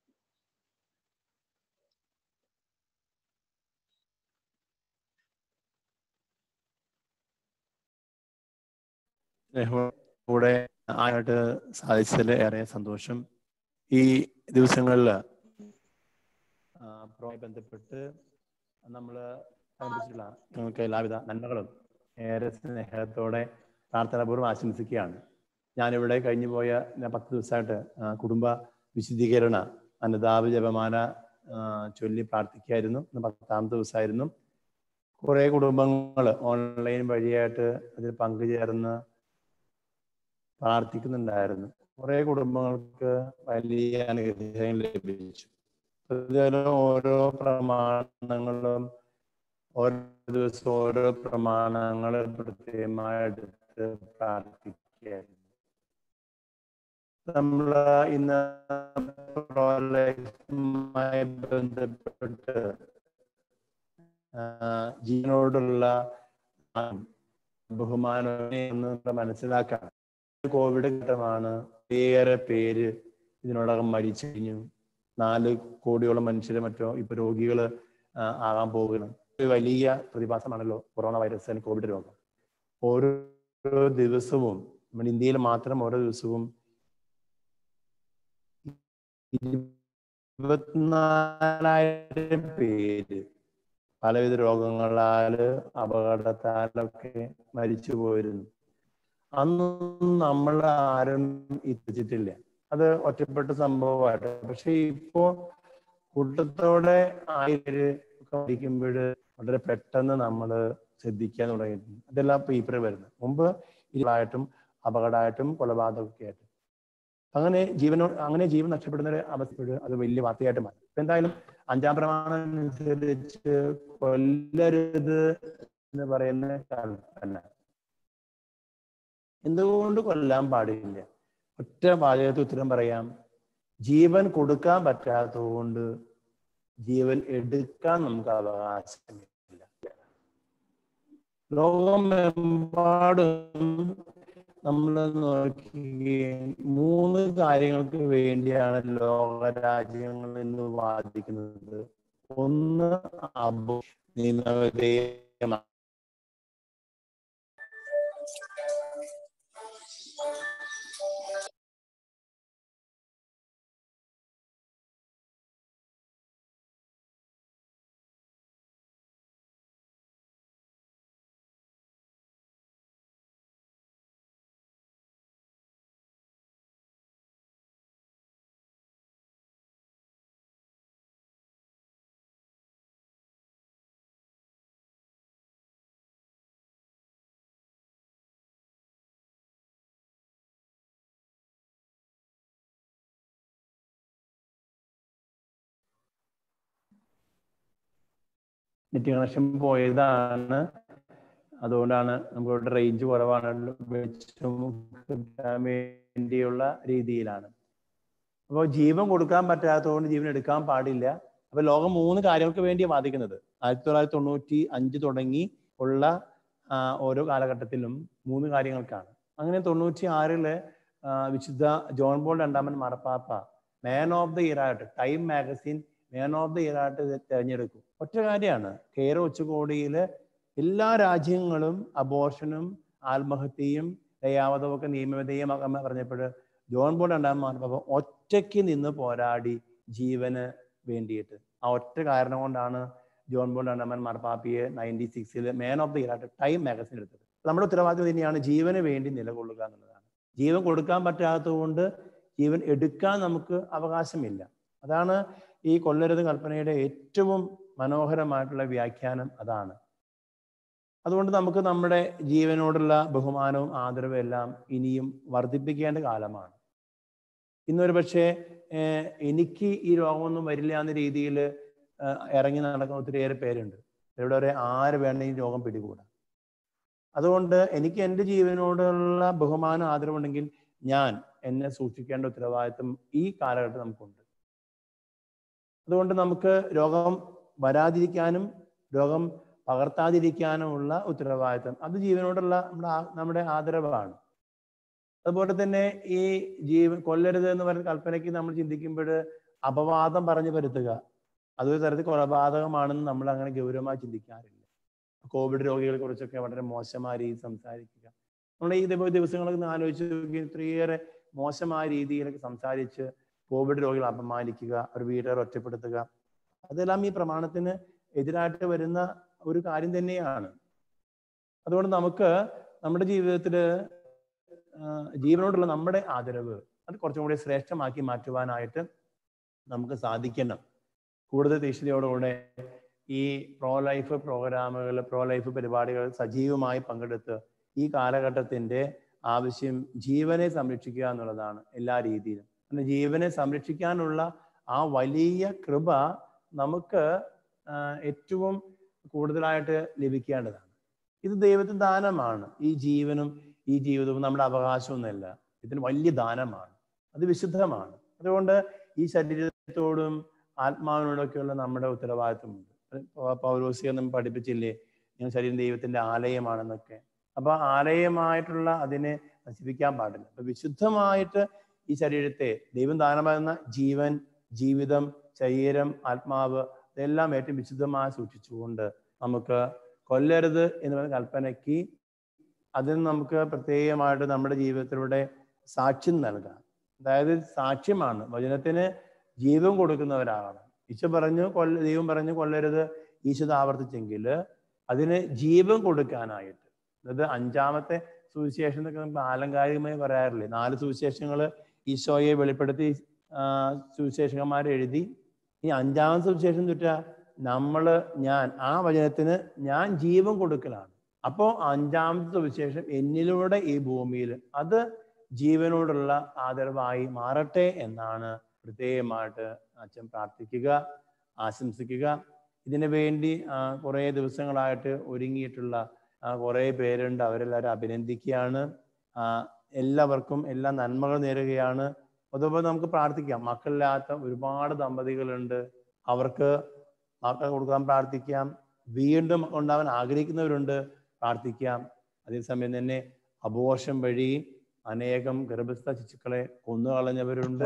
സ്നേഹം കൂടെ ആയിട്ട് സാധിച്ചതിൽ ഏറെ സന്തോഷം ഈ ദിവസങ്ങളിൽ പ്രോമായി ബന്ധപ്പെട്ട് നമ്മൾ ആരംഭിച്ചിട്ടുള്ള നിങ്ങൾക്ക് എല്ലാവിധ നന്മകളും ഏറെ സ്നേഹത്തോടെ പ്രാർത്ഥനാപൂർവ്വം ആശംസിക്കുകയാണ് ഞാനിവിടെ കഴിഞ്ഞു പോയ ഞാൻ പത്ത് ദിവസമായിട്ട് ആ, കുടുംബ വിശുദ്ധീകരണ അനുതാപ ജപമാല ആ, ചൊല്ലി പ്രാർത്ഥിക്കായിരുന്നു ഇന്ന് പത്താമത്തെ ദിവസമായിരുന്നു കുറേ കുടുംബങ്ങൾ ഓൺലൈൻ വഴിയായിട്ട് അതിൽ പങ്കുചേർന്ന് പ്രാർത്ഥിക്കുന്നുണ്ടായിരുന്നു കുറെ കുടുംബങ്ങൾക്ക് വലിയ അനുഗ്രഹം ലഭിച്ചു അതുപോലെ ഓരോ പ്രമാണങ്ങളും ഓരോ ദിവസവും ഓരോ പ്രമാണങ്ങൾ പ്രത്യേകമായി എടുത്ത് പ്രാർത്ഥിക്കുകയായിരുന്നു നമ്മൾ ഇന്ന് പ്രോലൈഫുമായി ബന്ധപ്പെട്ട് ആ, ജീവനോടുള്ള ആ, ബഹുമാനം എന്ന് മനസ്സിലാക്കാൻ കോവിഡ് ഘട്ടമാണ് ഏറെ പേര് ഇതിനോടകം മരിച്ചു കഴിഞ്ഞു നാല് കോടിയോളം മനുഷ്യര് മറ്റോ ഇപ്പൊ രോഗികള് ആ, ആകാൻ പോകുന്നു ഒരു വലിയ പ്രതിഭാസമാണല്ലോ കൊറോണ വൈറസ് അല്ലെങ്കിൽ കോവിഡ് രോഗം ഓരോ ദിവസവും നമ്മുടെ ഇന്ത്യയിൽ മാത്രം ഓരോ ദിവസവും ഇരുപത്തിനാലായിരം പേര് പലവിധ രോഗങ്ങളാല് അപകടത്താലൊക്കെ മരിച്ചു പോയിരുന്നു അന്നും നമ്മൾ ആരും എത്തിച്ചിട്ടില്ല അത് ഒറ്റപ്പെട്ട സംഭവമായിട്ട് പക്ഷെ ഇപ്പോ കൂട്ടത്തോടെ ആയിരം ഒക്കെ മരിക്കുമ്പോൾ വളരെ പെട്ടെന്ന് നമ്മൾ ശ്രദ്ധിക്കാൻ തുടങ്ങിയിട്ടുണ്ട് അതെല്ലാം പേപ്പർ വരുന്നത് മുമ്പ് ഇരുളായിട്ടും അപകടമായിട്ടും കൊലപാതകമൊക്കെ ആയിട്ട് അങ്ങനെ ജീവനോ അങ്ങനെ ജീവൻ നഷ്ടപ്പെടുന്ന ഒരു അവസ്ഥ അത് വലിയ വാർത്തയായിട്ട് മാറി ഇപ്പൊ എന്തായാലും അഞ്ചാം പ്രമാണം അനുസരിച്ച് കൊല്ലരുത് എന്ന് പറയുന്ന കൽപ്പന എന്തുകൊണ്ട് കൊല്ലാൻ പാടില്ല ഒറ്റ വാചകത്തിൽ ഉത്തരം പറയാം ജീവൻ കൊടുക്കാൻ പറ്റാത്തതുകൊണ്ട് ജീവൻ എടുക്കാൻ നമുക്ക് അവകാശമില്ല ലോകമെമ്പാടും നമ്മൾ നോക്കുകയും മൂന്ന് കാര്യങ്ങൾക്ക് വേണ്ടിയാണ് ലോകരാജ്യങ്ങൾ ഇന്ന് വാദിക്കുന്നത് ഒന്ന് അബോ നിയമവിധേയമാണ് നെറ്റ് കണക്ഷൻ പോയതാണ് അതുകൊണ്ടാണ് നമുക്കിവിടെ റേഞ്ച് കുറവാണ് വെളിച്ചം കിട്ടാൻ വേണ്ടിയുള്ള രീതിയിലാണ് അപ്പോൾ ജീവൻ കൊടുക്കാൻ പറ്റാത്തതുകൊണ്ട് ജീവൻ എടുക്കാൻ പാടില്ല അപ്പൊ ലോകം മൂന്ന് കാര്യങ്ങൾക്ക് വേണ്ടിയാണ് വാദിക്കുന്നത് ആയിരത്തി തൊള്ളായിരത്തി തൊണ്ണൂറ്റി അഞ്ച് തുടങ്ങി ഉള്ള ആ, ഓരോ കാലഘട്ടത്തിലും മൂന്ന് കാര്യങ്ങൾക്കാണ് അങ്ങനെ തൊണ്ണൂറ്റി ആറില് ആ, വിശുദ്ധ ജോൺ ബോൾ രണ്ടാമൻ മാർപ്പാപ്പ മാൻ ഓഫ് ദ ഇയർ ആയിട്ട് Time magazine man of the year ആയിട്ട് ഇത് തെരഞ്ഞെടുക്കും ഒറ്റ കാര്യമാണ് കേരള ഉച്ചകോടിയില് എല്ലാ രാജ്യങ്ങളും അബോർഷനും ആത്മഹത്യയും ദയാവധവും ഒക്കെ നിയമവിധേയം പറഞ്ഞപ്പോൾ ജോൺ ബോൾ രണ്ടാം മാർപ്പാപ്പ ഒറ്റയ്ക്ക് നിന്ന് പോരാടി ജീവന് വേണ്ടിയിട്ട് ആ ഒറ്റ കാരണം കൊണ്ടാണ് ജോൺ ബോൾ രണ്ടാമൻ മാർപ്പാപ്പിയെ നയൻറ്റി സിക്സിൽ മാൻ ഓഫ് ദി ഇയർ ആയിട്ട് ടൈം മാഗസിൻ എടുത്തത് നമ്മുടെ ഉത്തരവാദിത്വം തന്നെയാണ് ജീവന് വേണ്ടി നിലകൊള്ളുക എന്നുള്ളതാണ് ജീവൻ കൊടുക്കാൻ പറ്റാത്തതുകൊണ്ട് ജീവൻ എടുക്കാൻ നമുക്ക് അവകാശമില്ല അതാണ് ഈ കൊല്ലരുത് കൽപ്പനയുടെ ഏറ്റവും മനോഹരമായിട്ടുള്ള വ്യാഖ്യാനം അതാണ് അതുകൊണ്ട് നമുക്ക് നമ്മുടെ ജീവനോടുള്ള ബഹുമാനവും ആദരവും എല്ലാം ഇനിയും വർദ്ധിപ്പിക്കേണ്ട കാലമാണ് ഇന്നൊരു പക്ഷേ ഏർ എനിക്ക് ഈ രോഗമൊന്നും വരില്ല എന്ന രീതിയിൽ ഇറങ്ങി നടക്കുന്ന ഒത്തിരിയേറെ പേരുണ്ട് ഇവിടെ വരെ ആര് വേണമെങ്കിലും രോഗം പിടികൂടാം അതുകൊണ്ട് എനിക്ക് എൻ്റെ ജീവനോടുള്ള ബഹുമാനം ആദരവുണ്ടെങ്കിൽ ഞാൻ എന്നെ സൂക്ഷിക്കേണ്ട ഉത്തരവാദിത്വം ഈ കാലഘട്ടം നമുക്കുണ്ട് അതുകൊണ്ട് നമുക്ക് രോഗം വരാതിരിക്കാനും രോഗം പകർത്താതിരിക്കാനുമുള്ള ഉത്തരവാദിത്വം അത് ജീവനോടുള്ള നമ്മുടെ ആ- നമ്മുടെ ആദരവാണ് അതുപോലെ തന്നെ ഈ ജീവൻ കൊല്ലരുത് എന്ന് പറയുന്ന കൽപ്പനയ്ക്ക് നമ്മൾ ചിന്തിക്കുമ്പോൾ അപവാദം പറഞ്ഞു വരുത്തുക അതൊരു തരത്തിൽ കൊലപാതകമാണെന്ന് നമ്മൾ അങ്ങനെ ഗൗരവമായി ചിന്തിക്കാറില്ല കോവിഡ് രോഗികളെ കുറിച്ചൊക്കെ വളരെ മോശമായ രീതിയിൽ സംസാരിക്കുക നമ്മൾ ഈ ഇതേപോലെ ദിവസങ്ങളൊക്കെ ഒന്ന് ആലോചിച്ച് നോക്കി ഇത്രയേറെ മോശമായ രീതിയിലൊക്കെ സംസാരിച്ച് കോവിഡ് രോഗികളെ അപമാനിക്കുക ഒരു വീട്ടുകാരെ ഒറ്റപ്പെടുത്തുക അതെല്ലാം ഈ പ്രമാണത്തിന് എതിരായിട്ട് വരുന്ന ഒരു കാര്യം തന്നെയാണ് അതുകൊണ്ട് നമുക്ക് നമ്മുടെ ജീവിതത്തിൽ ജീവനോടുള്ള നമ്മുടെ ആദരവ് അത് കുറച്ചും കൂടി ശ്രേഷ്ഠമാക്കി മാറ്റുവാനായിട്ട് നമുക്ക് സാധിക്കണം കൂടുതൽ തീക്ഷ്ണതയോടുകൂടെ ഈ പ്രോ ലൈഫ് പ്രോഗ്രാമുകൾ പ്രോ ലൈഫ് പരിപാടികൾ സജീവമായി പങ്കെടുത്ത് ഈ കാലഘട്ടത്തിന്റെ ആവശ്യം ജീവനെ സംരക്ഷിക്കുക എന്നുള്ളതാണ് എല്ലാ രീതിയിലും അങ്ങനെ ജീവനെ സംരക്ഷിക്കാനുള്ള ആ വലിയ കൃപ നമുക്ക് ആ, ഏറ്റവും കൂടുതലായിട്ട് ലഭിക്കേണ്ടതാണ് ഇത് ദൈവത്തിന്റെ ദാനമാണ് ഈ ജീവനും ഈ ജീവിതവും നമ്മുടെ അവകാശമൊന്നുമല്ല ഇതിന് വലിയ ദാനമാണ് അത് വിശുദ്ധമാണ് അതുകൊണ്ട് ഈ ശരീരത്തോടും ആത്മാവിനോടൊക്കെയുള്ള നമ്മുടെ ഉത്തരവാദിത്വമുണ്ട് പൗരോസിയെ നമ്മൾ പഠിപ്പിച്ചില്ലേ നിങ്ങൾ ശരീരം ദൈവത്തിന്റെ ആലയമാണെന്നൊക്കെ അപ്പൊ ആലയമായിട്ടുള്ള അതിനെ നശിപ്പിക്കാൻ പാടില്ല അപ്പൊ വിശുദ്ധമായിട്ട് ഈ ശരീരത്തെ ദൈവം ദാനമാകുന്ന ജീവൻ ജീവിതം ശരീരം ആത്മാവ് ഇതെല്ലാം ഏറ്റവും വിശുദ്ധമായി സൂക്ഷിച്ചുകൊണ്ട് നമുക്ക് കൊല്ലരുത് എന്ന് പറയുന്ന കൽപ്പനയ്ക്ക് അതിന് നമുക്ക് പ്രത്യേകമായിട്ട് നമ്മുടെ ജീവിതത്തിലൂടെ സാക്ഷ്യം നൽകാം അതായത് സാക്ഷ്യമാണ് വചനത്തിന് ജീവൻ കൊടുക്കുന്നവരാകണം ഈശോ പറഞ്ഞു കൊല്ല ദൈവം പറഞ്ഞു കൊല്ലരുത് ഈശോ ഇത് ആവർത്തിച്ചെങ്കിൽ അതിന് ജീവൻ കൊടുക്കാനായിട്ട് അതായത് അഞ്ചാമത്തെ സുവിശേഷം എന്നൊക്കെ നമുക്ക് ആലങ്കാരികമായി പറയാറില്ലേ നാല് സുവിശേഷങ്ങൾ ഈശോയെ വെളിപ്പെടുത്തി ആ, സുവിശേഷകന്മാർ എഴുതി ഈ അഞ്ചാമത്തെ സുവിശേഷം ചുറ്റാ നമ്മള് ഞാൻ ആ വചനത്തിന് ഞാൻ ജീവൻ കൊടുക്കലാണ് അപ്പോൾ അഞ്ചാമത്തെ സുവിശേഷം എന്നിലൂടെ ഈ ഭൂമിയിൽ അത് ജീവനോടുള്ള ആദരവായി മാറട്ടെ എന്നാണ് പ്രത്യേകമായിട്ട് അച്ഛൻ പ്രാർത്ഥിക്കുക ആശംസിക്കുക ഇതിനു വേണ്ടി ആ, കുറേ ദിവസങ്ങളായിട്ട് ഒരുങ്ങിയിട്ടുള്ള ആ, കുറേ പേരുണ്ട് അവരെല്ലാവരും അഭിനന്ദിക്കുകയാണ് ആ, എല്ലാവർക്കും എല്ലാ നന്മകൾ നേരുകയാണ് അതുപോലെ നമുക്ക് പ്രാർത്ഥിക്കാം മക്കളില്ലാത്ത ഒരുപാട് ദമ്പതികളുണ്ട് അവർക്ക് മക്കൾ കൊടുക്കാൻ പ്രാർത്ഥിക്കാം വീണ്ടും ഉണ്ടാവാൻ ആഗ്രഹിക്കുന്നവരുണ്ട് പ്രാർത്ഥിക്കാം അതേസമയം തന്നെ അബോഷം വഴി അനേകം ഗർഭസ്ഥ ശിശുക്കളെ കൊന്നുകളഞ്ഞവരുണ്ട്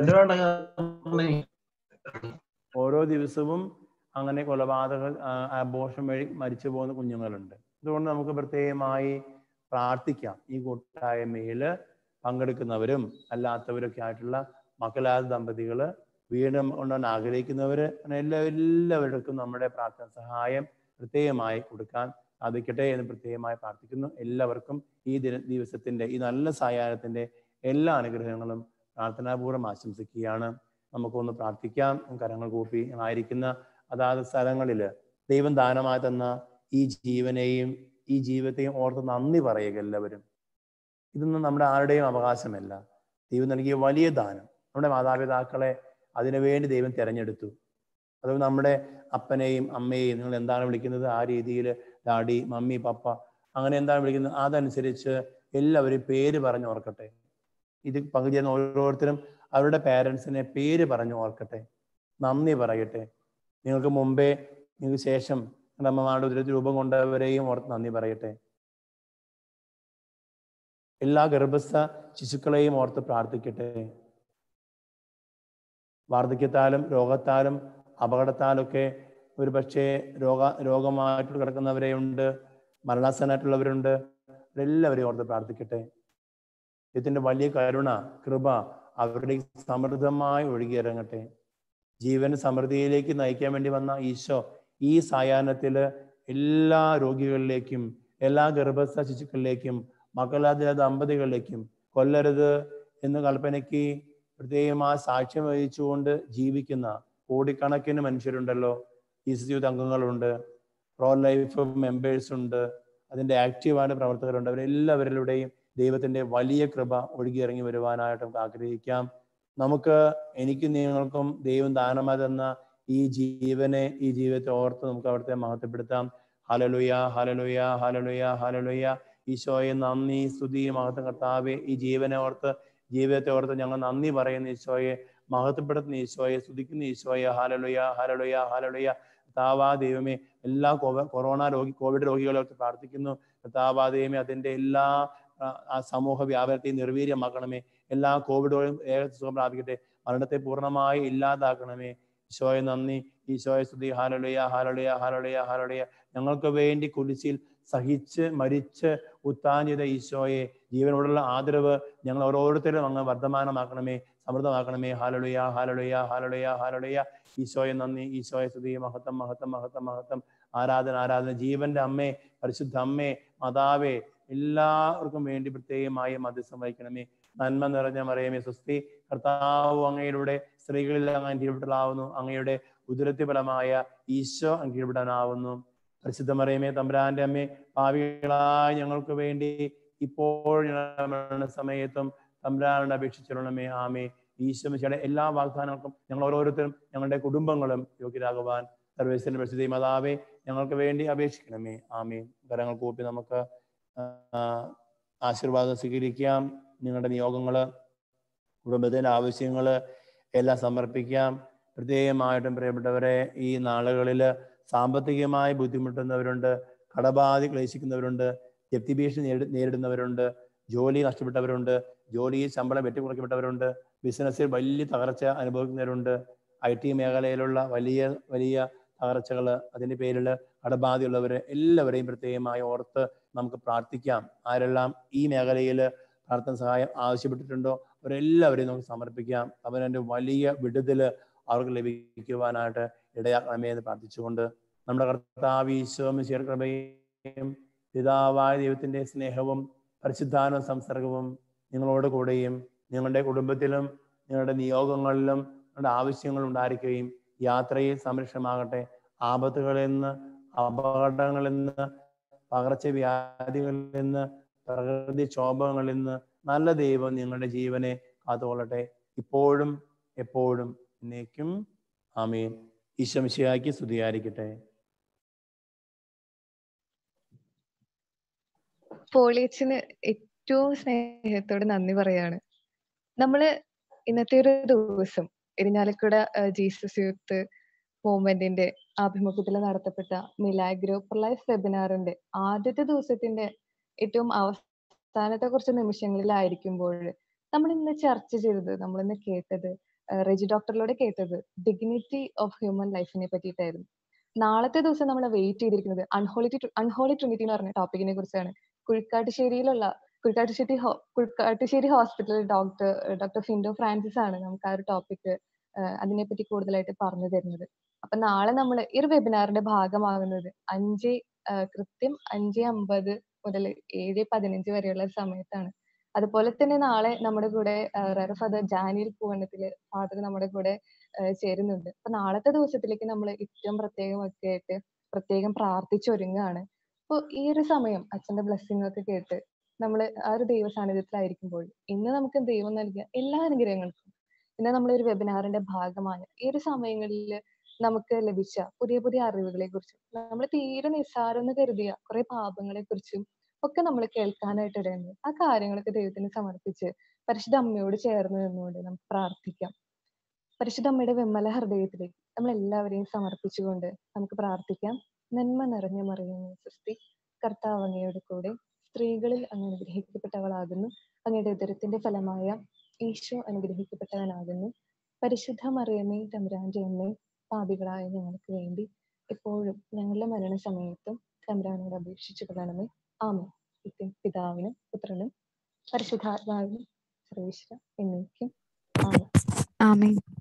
ഓരോ ദിവസവും അങ്ങനെ കൊലപാതക അബോഷം വഴി മരിച്ചു പോകുന്ന കുഞ്ഞുങ്ങളുണ്ട് അതുകൊണ്ട് നമുക്ക് പ്രത്യേകമായി പ്രാർത്ഥിക്കാം ഈ കൂട്ടായ്മയിൽ പങ്കെടുക്കുന്നവരും അല്ലാത്തവരൊക്കെ ആയിട്ടുള്ള മക്കളായ ദമ്പതികള് വീണ്ടും കൊണ്ടുവന്ന് ആഗ്രഹിക്കുന്നവര് അങ്ങനെ എല്ലാ എല്ലാവർക്കും നമ്മുടെ പ്രാർത്ഥന സഹായം പ്രത്യേകമായി കൊടുക്കാൻ സാധിക്കട്ടെ എന്ന് പ്രത്യേകമായി പ്രാർത്ഥിക്കുന്നു എല്ലാവർക്കും ഈ ദിന ദിവസത്തിന്റെ ഈ നല്ല സായാഹ്നത്തിന്റെ എല്ലാ അനുഗ്രഹങ്ങളും പ്രാർത്ഥനാപൂർവ്വം ആശംസിക്കുകയാണ് നമുക്കൊന്ന് പ്രാർത്ഥിക്കാം കരങ്ങൾ കൂപ്പി ആയിരിക്കുന്ന അതാത് സ്ഥലങ്ങളിൽ ദൈവം ദാനമായി തന്ന ഈ ജീവനെയും ഈ ജീവിതത്തെയും ഓർത്ത് നന്ദി പറയുക എല്ലാവരും ഇതൊന്നും നമ്മുടെ ആരുടെയും അവകാശമല്ല ദൈവം നൽകിയ വലിയ ദാനം നമ്മുടെ മാതാപിതാക്കളെ അതിനുവേണ്ടി ദൈവം തിരഞ്ഞെടുത്തു അത് നമ്മുടെ അപ്പനെയും അമ്മയെയും നിങ്ങൾ എന്താണ് വിളിക്കുന്നത് ആ രീതിയിൽ ഡാഡി മമ്മി പപ്പ അങ്ങനെ എന്താണ് വിളിക്കുന്നത് അതനുസരിച്ച് എല്ലാവരും പേര് പറഞ്ഞു ഓർക്കട്ടെ ഇത് പങ്കുചേരുന്ന ഓരോരുത്തരും അവരുടെ പേരൻസിനെ പേര് പറഞ്ഞു ഓർക്കട്ടെ നന്ദി പറയട്ടെ നിങ്ങൾക്ക് മുമ്പേ നിങ്ങൾക്ക് ശേഷം നിങ്ങളുടെ അമ്മമാരുടെ ഉദരത്തിൽ രൂപം കൊണ്ടവരെയും ഓർത്ത് നന്ദി പറയട്ടെ എല്ലാ ഗർഭസ്ഥ ശിശുക്കളെയും ഓർത്ത് പ്രാർത്ഥിക്കട്ടെ വാർദ്ധക്യത്താലും രോഗത്താലും അപകടത്താലൊക്കെ ഒരു പക്ഷേ രോഗ രോഗമായിട്ട് കിടക്കുന്നവരെയുണ്ട് മരണാസനായിട്ടുള്ളവരുണ്ട് എല്ലാവരെയും ഓർത്ത് പ്രാർത്ഥിക്കട്ടെ ദൈവത്തിന്റെ വലിയ കരുണ കൃപ അവരുടെ സമൃദ്ധമായി ഒഴുകിയിറങ്ങട്ടെ ജീവൻ സമൃദ്ധിയിലേക്ക് നയിക്കാൻ വേണ്ടി വന്ന ഈശോ ഈ സായാഹ്നത്തില് എല്ലാ രോഗികളിലേക്കും എല്ലാ ഗർഭസ്ഥ ശിശുക്കളിലേക്കും മക്കളാതിര ദമ്പതികളിലേക്കും കൊല്ലരുത് എന്ന കൽപ്പനയ്ക്ക് പ്രത്യേകമായ സാക്ഷ്യം വഹിച്ചുകൊണ്ട് ജീവിക്കുന്ന കോടിക്കണക്കിന് മനുഷ്യരുണ്ടല്ലോ ഇൻസ്റ്റിറ്റ്യൂട്ട് അംഗങ്ങളുണ്ട് പ്രോ ലൈഫ് മെമ്പേഴ്സ് ഉണ്ട് അതിന്റെ ആക്റ്റീവായ പ്രവർത്തകരുണ്ട് അവരെല്ലാവരിലൂടെയും ദൈവത്തിന്റെ വലിയ കൃപ ഒഴുകിയിറങ്ങി വരുവാനായിട്ട് നമുക്ക് ആഗ്രഹിക്കാം നമുക്ക് എനിക്കും നിങ്ങൾക്കും ദൈവം ദാനമായി തന്ന ഈ ജീവനെ ഈ ജീവിതത്തെ ഓർത്ത് നമുക്ക് അവിടുത്തെ മഹത്വപ്പെടുത്താം ഹലലുയ ഹലലുയ ഹലലുയ ഹലലുയ ഈശോയെ നന്ദി സ്തുതി മഹത്വം കർത്താവെ ഈ ജീവനെ ഓർത്ത് ജീവിതത്തെ ഓർത്ത് ഞങ്ങൾ നന്ദി പറയുന്ന ഈശോയെ മഹത്വപ്പെടുത്തുന്ന ഈശോയെ സ്തുതിക്കുന്ന ഈശോയെ ഹാലലുയ ഹാലലുയ ഹാലലുയ കർത്താവാ ദൈവമേ എല്ലാ കോവ- കൊറോണ രോഗി കോവിഡ് രോഗികളെ ഓർത്ത് പ്രാർത്ഥിക്കുന്നു കർത്താവാ ദൈവമേ അതിന്റെ എല്ലാ ആ, ആ സമൂഹ വ്യാപനത്തെ നിർവീര്യമാക്കണമേ എല്ലാ കോവിഡ് രോഗികളും ഏക സുഖം പ്രാപിക്കട്ടെ മരണത്തെ പൂർണ്ണമായി ഇല്ലാതാക്കണമേ ഈശോയെ നന്ദി ഈശോയെ സ്തുതി ഹാലലുയ ഹാലലുയ ഹാലലുയ ഹാലലുയ ഞങ്ങൾക്ക് വേണ്ടി കുരിശിൽ സഹിച്ച് മരിച്ച് ഉത്താൻ ചെയ്ത ഈശോയെ ജീവനോടുള്ള ആദരവ് ഞങ്ങൾ ഓരോരുത്തരും അങ്ങ് വർദ്ധമാനമാക്കണമേ സമൃദ്ധമാക്കണമേ ഹാലലുയ ഹാലലുയ ഹാലലുയ ഹാലലുയ ഈശോയെ നന്ദി ഈശോയെ സ്തുതി മഹത്വം മഹത്വം മഹത്വം മഹത്വം ആരാധന ആരാധന ജീവന്റെ അമ്മേ പരിശുദ്ധ അമ്മേ മാതാവേ എല്ലാവർക്കും വേണ്ടി പ്രത്യേകമായി മധ്യസ്ഥം വഹിക്കണമേ നന്മ നിറഞ്ഞ മറിയമേ സ്വസ്തി കർത്താവ് അങ്ങയിലൂടെ സ്ത്രീകളിൽ അങ്ങ് അനുഗ്രഹിക്കപ്പെടലാവുന്നു അങ്ങയുടെ ഉദരത്തി ഫലമായ ഈശോ അനുഗ്രഹിക്കപ്പെടാനാവുന്നു പരിശുദ്ധ മറിയമേ തമ്പുരാന്റെ അമ്മേ ഭാവികളായ ഞങ്ങൾക്ക് വേണ്ടി ഇപ്പോൾ ഞങ്ങളുടെ മരണസമയത്തും തമ്പുരാനോട് അപേക്ഷിച്ചിരണമേ ആമേ ഈശ്വമിച്ചയുടെ എല്ലാ വാഗ്ദാനങ്ങൾക്കും ഞങ്ങൾ ഓരോരുത്തരും ഞങ്ങളുടെ കുടുംബങ്ങളും യോഗ്യരാകുവാൻ സർവേശ്വരൻ പരിശുദ്ധ മാതാവേ ഞങ്ങൾക്ക് വേണ്ടി അപേക്ഷിക്കണമേ ആമേ കരങ്ങൾ കൂപ്പി നമുക്ക് ആ, ആശീർവാദം സ്വീകരിക്കാം നിങ്ങളുടെ നിയോഗങ്ങള് കുടുംബത്തിൻ്റെ ആവശ്യങ്ങൾ എല്ലാം സമർപ്പിക്കാം പ്രത്യേകമായിട്ടും പ്രിയപ്പെട്ടവരെ ഈ നാളുകളിൽ സാമ്പത്തികമായി ബുദ്ധിമുട്ടുന്നവരുണ്ട് കടബാധി ക്ലേശിക്കുന്നവരുണ്ട് ജപ്തി ഭീഷണി നേരി നേരിടുന്നവരുണ്ട് ജോലി നഷ്ടപ്പെട്ടവരുണ്ട് ജോലിയിൽ ശമ്പളം വെട്ടിക്കുറയ്ക്കപ്പെട്ടവരുണ്ട് ബിസിനസ്സിൽ വലിയ തകർച്ച അനുഭവിക്കുന്നവരുണ്ട് ഐ ടി മേഖലയിലുള്ള വലിയ വലിയ തകർച്ചകൾ അതിൻ്റെ പേരിൽ കടബാധയുള്ളവർ എല്ലാവരെയും പ്രത്യേകമായി ഓർത്ത് നമുക്ക് പ്രാർത്ഥിക്കാം ആരെല്ലാം ഈ മേഖലയിൽ പ്രാർത്ഥന സഹായം ആവശ്യപ്പെട്ടിട്ടുണ്ടോ അവരെല്ലാവരെയും നമുക്ക് സമർപ്പിക്കാം അവനൻ്റെ വലിയ വിടുതൽ അവർക്ക് ലഭിക്കുവാനായിട്ട് ഇടയാക്കണമേ എന്ന് പ്രാർത്ഥിച്ചുകൊണ്ട് നമ്മുടെ കർത്താവ് ഈശോം കൃപയും പിതാവായ ദൈവത്തിൻ്റെ സ്നേഹവും പരിശുദ്ധാന സംസർഗവും നിങ്ങളോട് കൂടെയും നിങ്ങളുടെ കുടുംബത്തിലും നിങ്ങളുടെ നിയോഗങ്ങളിലും നിങ്ങളുടെ ആവശ്യങ്ങൾ ഉണ്ടായിരിക്കുകയും യാത്രയിൽ സംരക്ഷണമാകട്ടെ ആപത്തുകളിൽ നിന്ന് അപകടങ്ങളിൽ നിന്ന് പകർച്ചവ്യാധികളിൽ നിന്ന് പ്രകൃതി ക്ഷോഭങ്ങളിൽ നിന്ന് നല്ല ദൈവം നിങ്ങളുടെ ജീവനെ കാത്തുകൊള്ളട്ടെ ഇപ്പോഴും എപ്പോഴും എന്നേക്കും ആമീൻ ഈശംശയാക്കി സ്തുതിയായിരിക്കട്ടെ പോളിയച്ചിന് ഏറ്റവും സ്നേഹത്തോടെ നന്ദി പറയാണ് നമ്മള് ഇന്നത്തെ ഒരു ദിവസം ഇരിഞ്ഞാലക്കുട ഏഹ് ജീസസ് യൂത്ത് മൂവ്മെന്റിന്റെ ആഭിമുഖ്യത്തിൽ നടത്തപ്പെട്ട മിലാഗ്രോ ലൈഫ് വെബിനാറിന്റെ ആദ്യത്തെ ദിവസത്തിന്റെ ഏറ്റവും അവസാനത്തെ കുറച്ച് നിമിഷങ്ങളിലായിരിക്കുമ്പോൾ നമ്മൾ ഇന്ന് ചർച്ച ചെയ്തത് നമ്മൾ ഇന്ന് കേട്ടത് ഏഹ് റെജി ഡോക്ടറിലൂടെ കേട്ടത് ഡിഗ്നിറ്റി ഓഫ് ഹ്യൂമൻ ലൈഫിനെ പറ്റിയിട്ടായിരുന്നു നാളത്തെ ദിവസം നമ്മൾ വെയിറ്റ് ചെയ്തിരിക്കുന്നത് അൺഹോളി അൺഹോളി ട്രിനിറ്റി എന്ന് പറഞ്ഞ ടോപ്പിക്കിനെ കുറിച്ചാണ് കുഴിക്കാട്ടുശ്ശേരിയിലുള്ള കുഴിക്കാട്ടുശ്ശേരി ഹോ- കുഴിക്കാട്ടുശ്ശേരി ഹോസ്പിറ്റലിൽ ഡോക്ടർ ഡോക്ടർ ഫിൻഡോ ഫ്രാൻസിസ് ആണ് നമുക്ക് ആ ഒരു ടോപ്പിക് അതിനെപ്പറ്റി കൂടുതലായിട്ട് പറഞ്ഞു തരുന്നത് അപ്പൊ നാളെ നമ്മൾ ഈ ഒരു വെബിനാറിന്റെ ഭാഗമാകുന്നത് അഞ്ച് ആ, കൃത്യം അഞ്ച് അമ്പത് മുതൽ ഏഴ് പതിനഞ്ച് വരെയുള്ള സമയത്താണ് അതുപോലെ തന്നെ നാളെ നമ്മുടെ കൂടെ റെറ ഫാദർ ജാനിയൽ പൂവണ്ണത്തില് ഫാദർ നമ്മുടെ കൂടെ ആ, ചേരുന്നുണ്ട് അപ്പൊ നാളത്തെ ദിവസത്തിലേക്ക് നമ്മൾ ഏറ്റവും പ്രത്യേകമൊക്കെ ആയിട്ട് പ്രത്യേകം പ്രാർത്ഥിച്ചൊരുങ്ങുകയാണ് അപ്പൊ ഈ ഒരു സമയം അച്ഛന്റെ ബ്ലെസ്സിങ് ഒക്കെ കേട്ട് നമ്മൾ ആ ഒരു ദൈവ സാന്നിധ്യത്തിലായിരിക്കുമ്പോൾ ഇന്ന് നമുക്ക് ദൈവം നൽകിയ എല്ലാ അനുഗ്രഹങ്ങൾക്കും ഇന്ന് നമ്മൾ ഒരു വെബിനാറിന്റെ ഭാഗമായ ഈ ഒരു സമയങ്ങളിൽ നമുക്ക് ലഭിച്ച പുതിയ പുതിയ അറിവുകളെ കുറിച്ചും നമ്മൾ തീരെ നിസ്സാരം എന്ന് കരുതിയ കുറെ പാപങ്ങളെ കുറിച്ചും ഒക്കെ നമ്മൾ കേൾക്കാനായിട്ട് ഇടയുണ്ട് ആ കാര്യങ്ങളൊക്കെ ദൈവത്തിന് സമർപ്പിച്ച് പരിശുദ്ധ അമ്മയോട് ചേർന്ന് നിന്നുകൊണ്ട് നമുക്ക് പ്രാർത്ഥിക്കാം പരിശുദ്ധ അമ്മയുടെ വെമ്മല ഹൃദയത്തിലേക്ക് നമ്മൾ എല്ലാവരെയും സമർപ്പിച്ചുകൊണ്ട് നമുക്ക് പ്രാർത്ഥിക്കാം നന്മ നിറഞ്ഞ മറിയുന്ന സൃഷ്ടി കർത്താവ് അങ്ങയുടെ കൂടെ സ്ത്രീകളിൽ അങ്ങ് അനുഗ്രഹിക്കപ്പെട്ടവളാകുന്നു അങ്ങയുടെ ഉദരത്തിന്റെ ഫലമായ ഈശോ അനുഗ്രഹിക്കപ്പെട്ടവനാകുന്നു പരിശുദ്ധ മറിയമ്മേ തമ്പുരാന്റെ അമ്മേ പാപികളായ ഞങ്ങൾക്ക് വേണ്ടി എപ്പോഴും ഞങ്ങളുടെ മരണസമയത്തും തമ്പുരാനോട് അപേക്ഷിച്ചു കൊള്ളണമേ ആമേ പിതാവിനും പുത്രനും പരിശുദ്ധാത്മാവിനും സർവേശ്വര എന്നേക്കും ആമേ ആമേൻ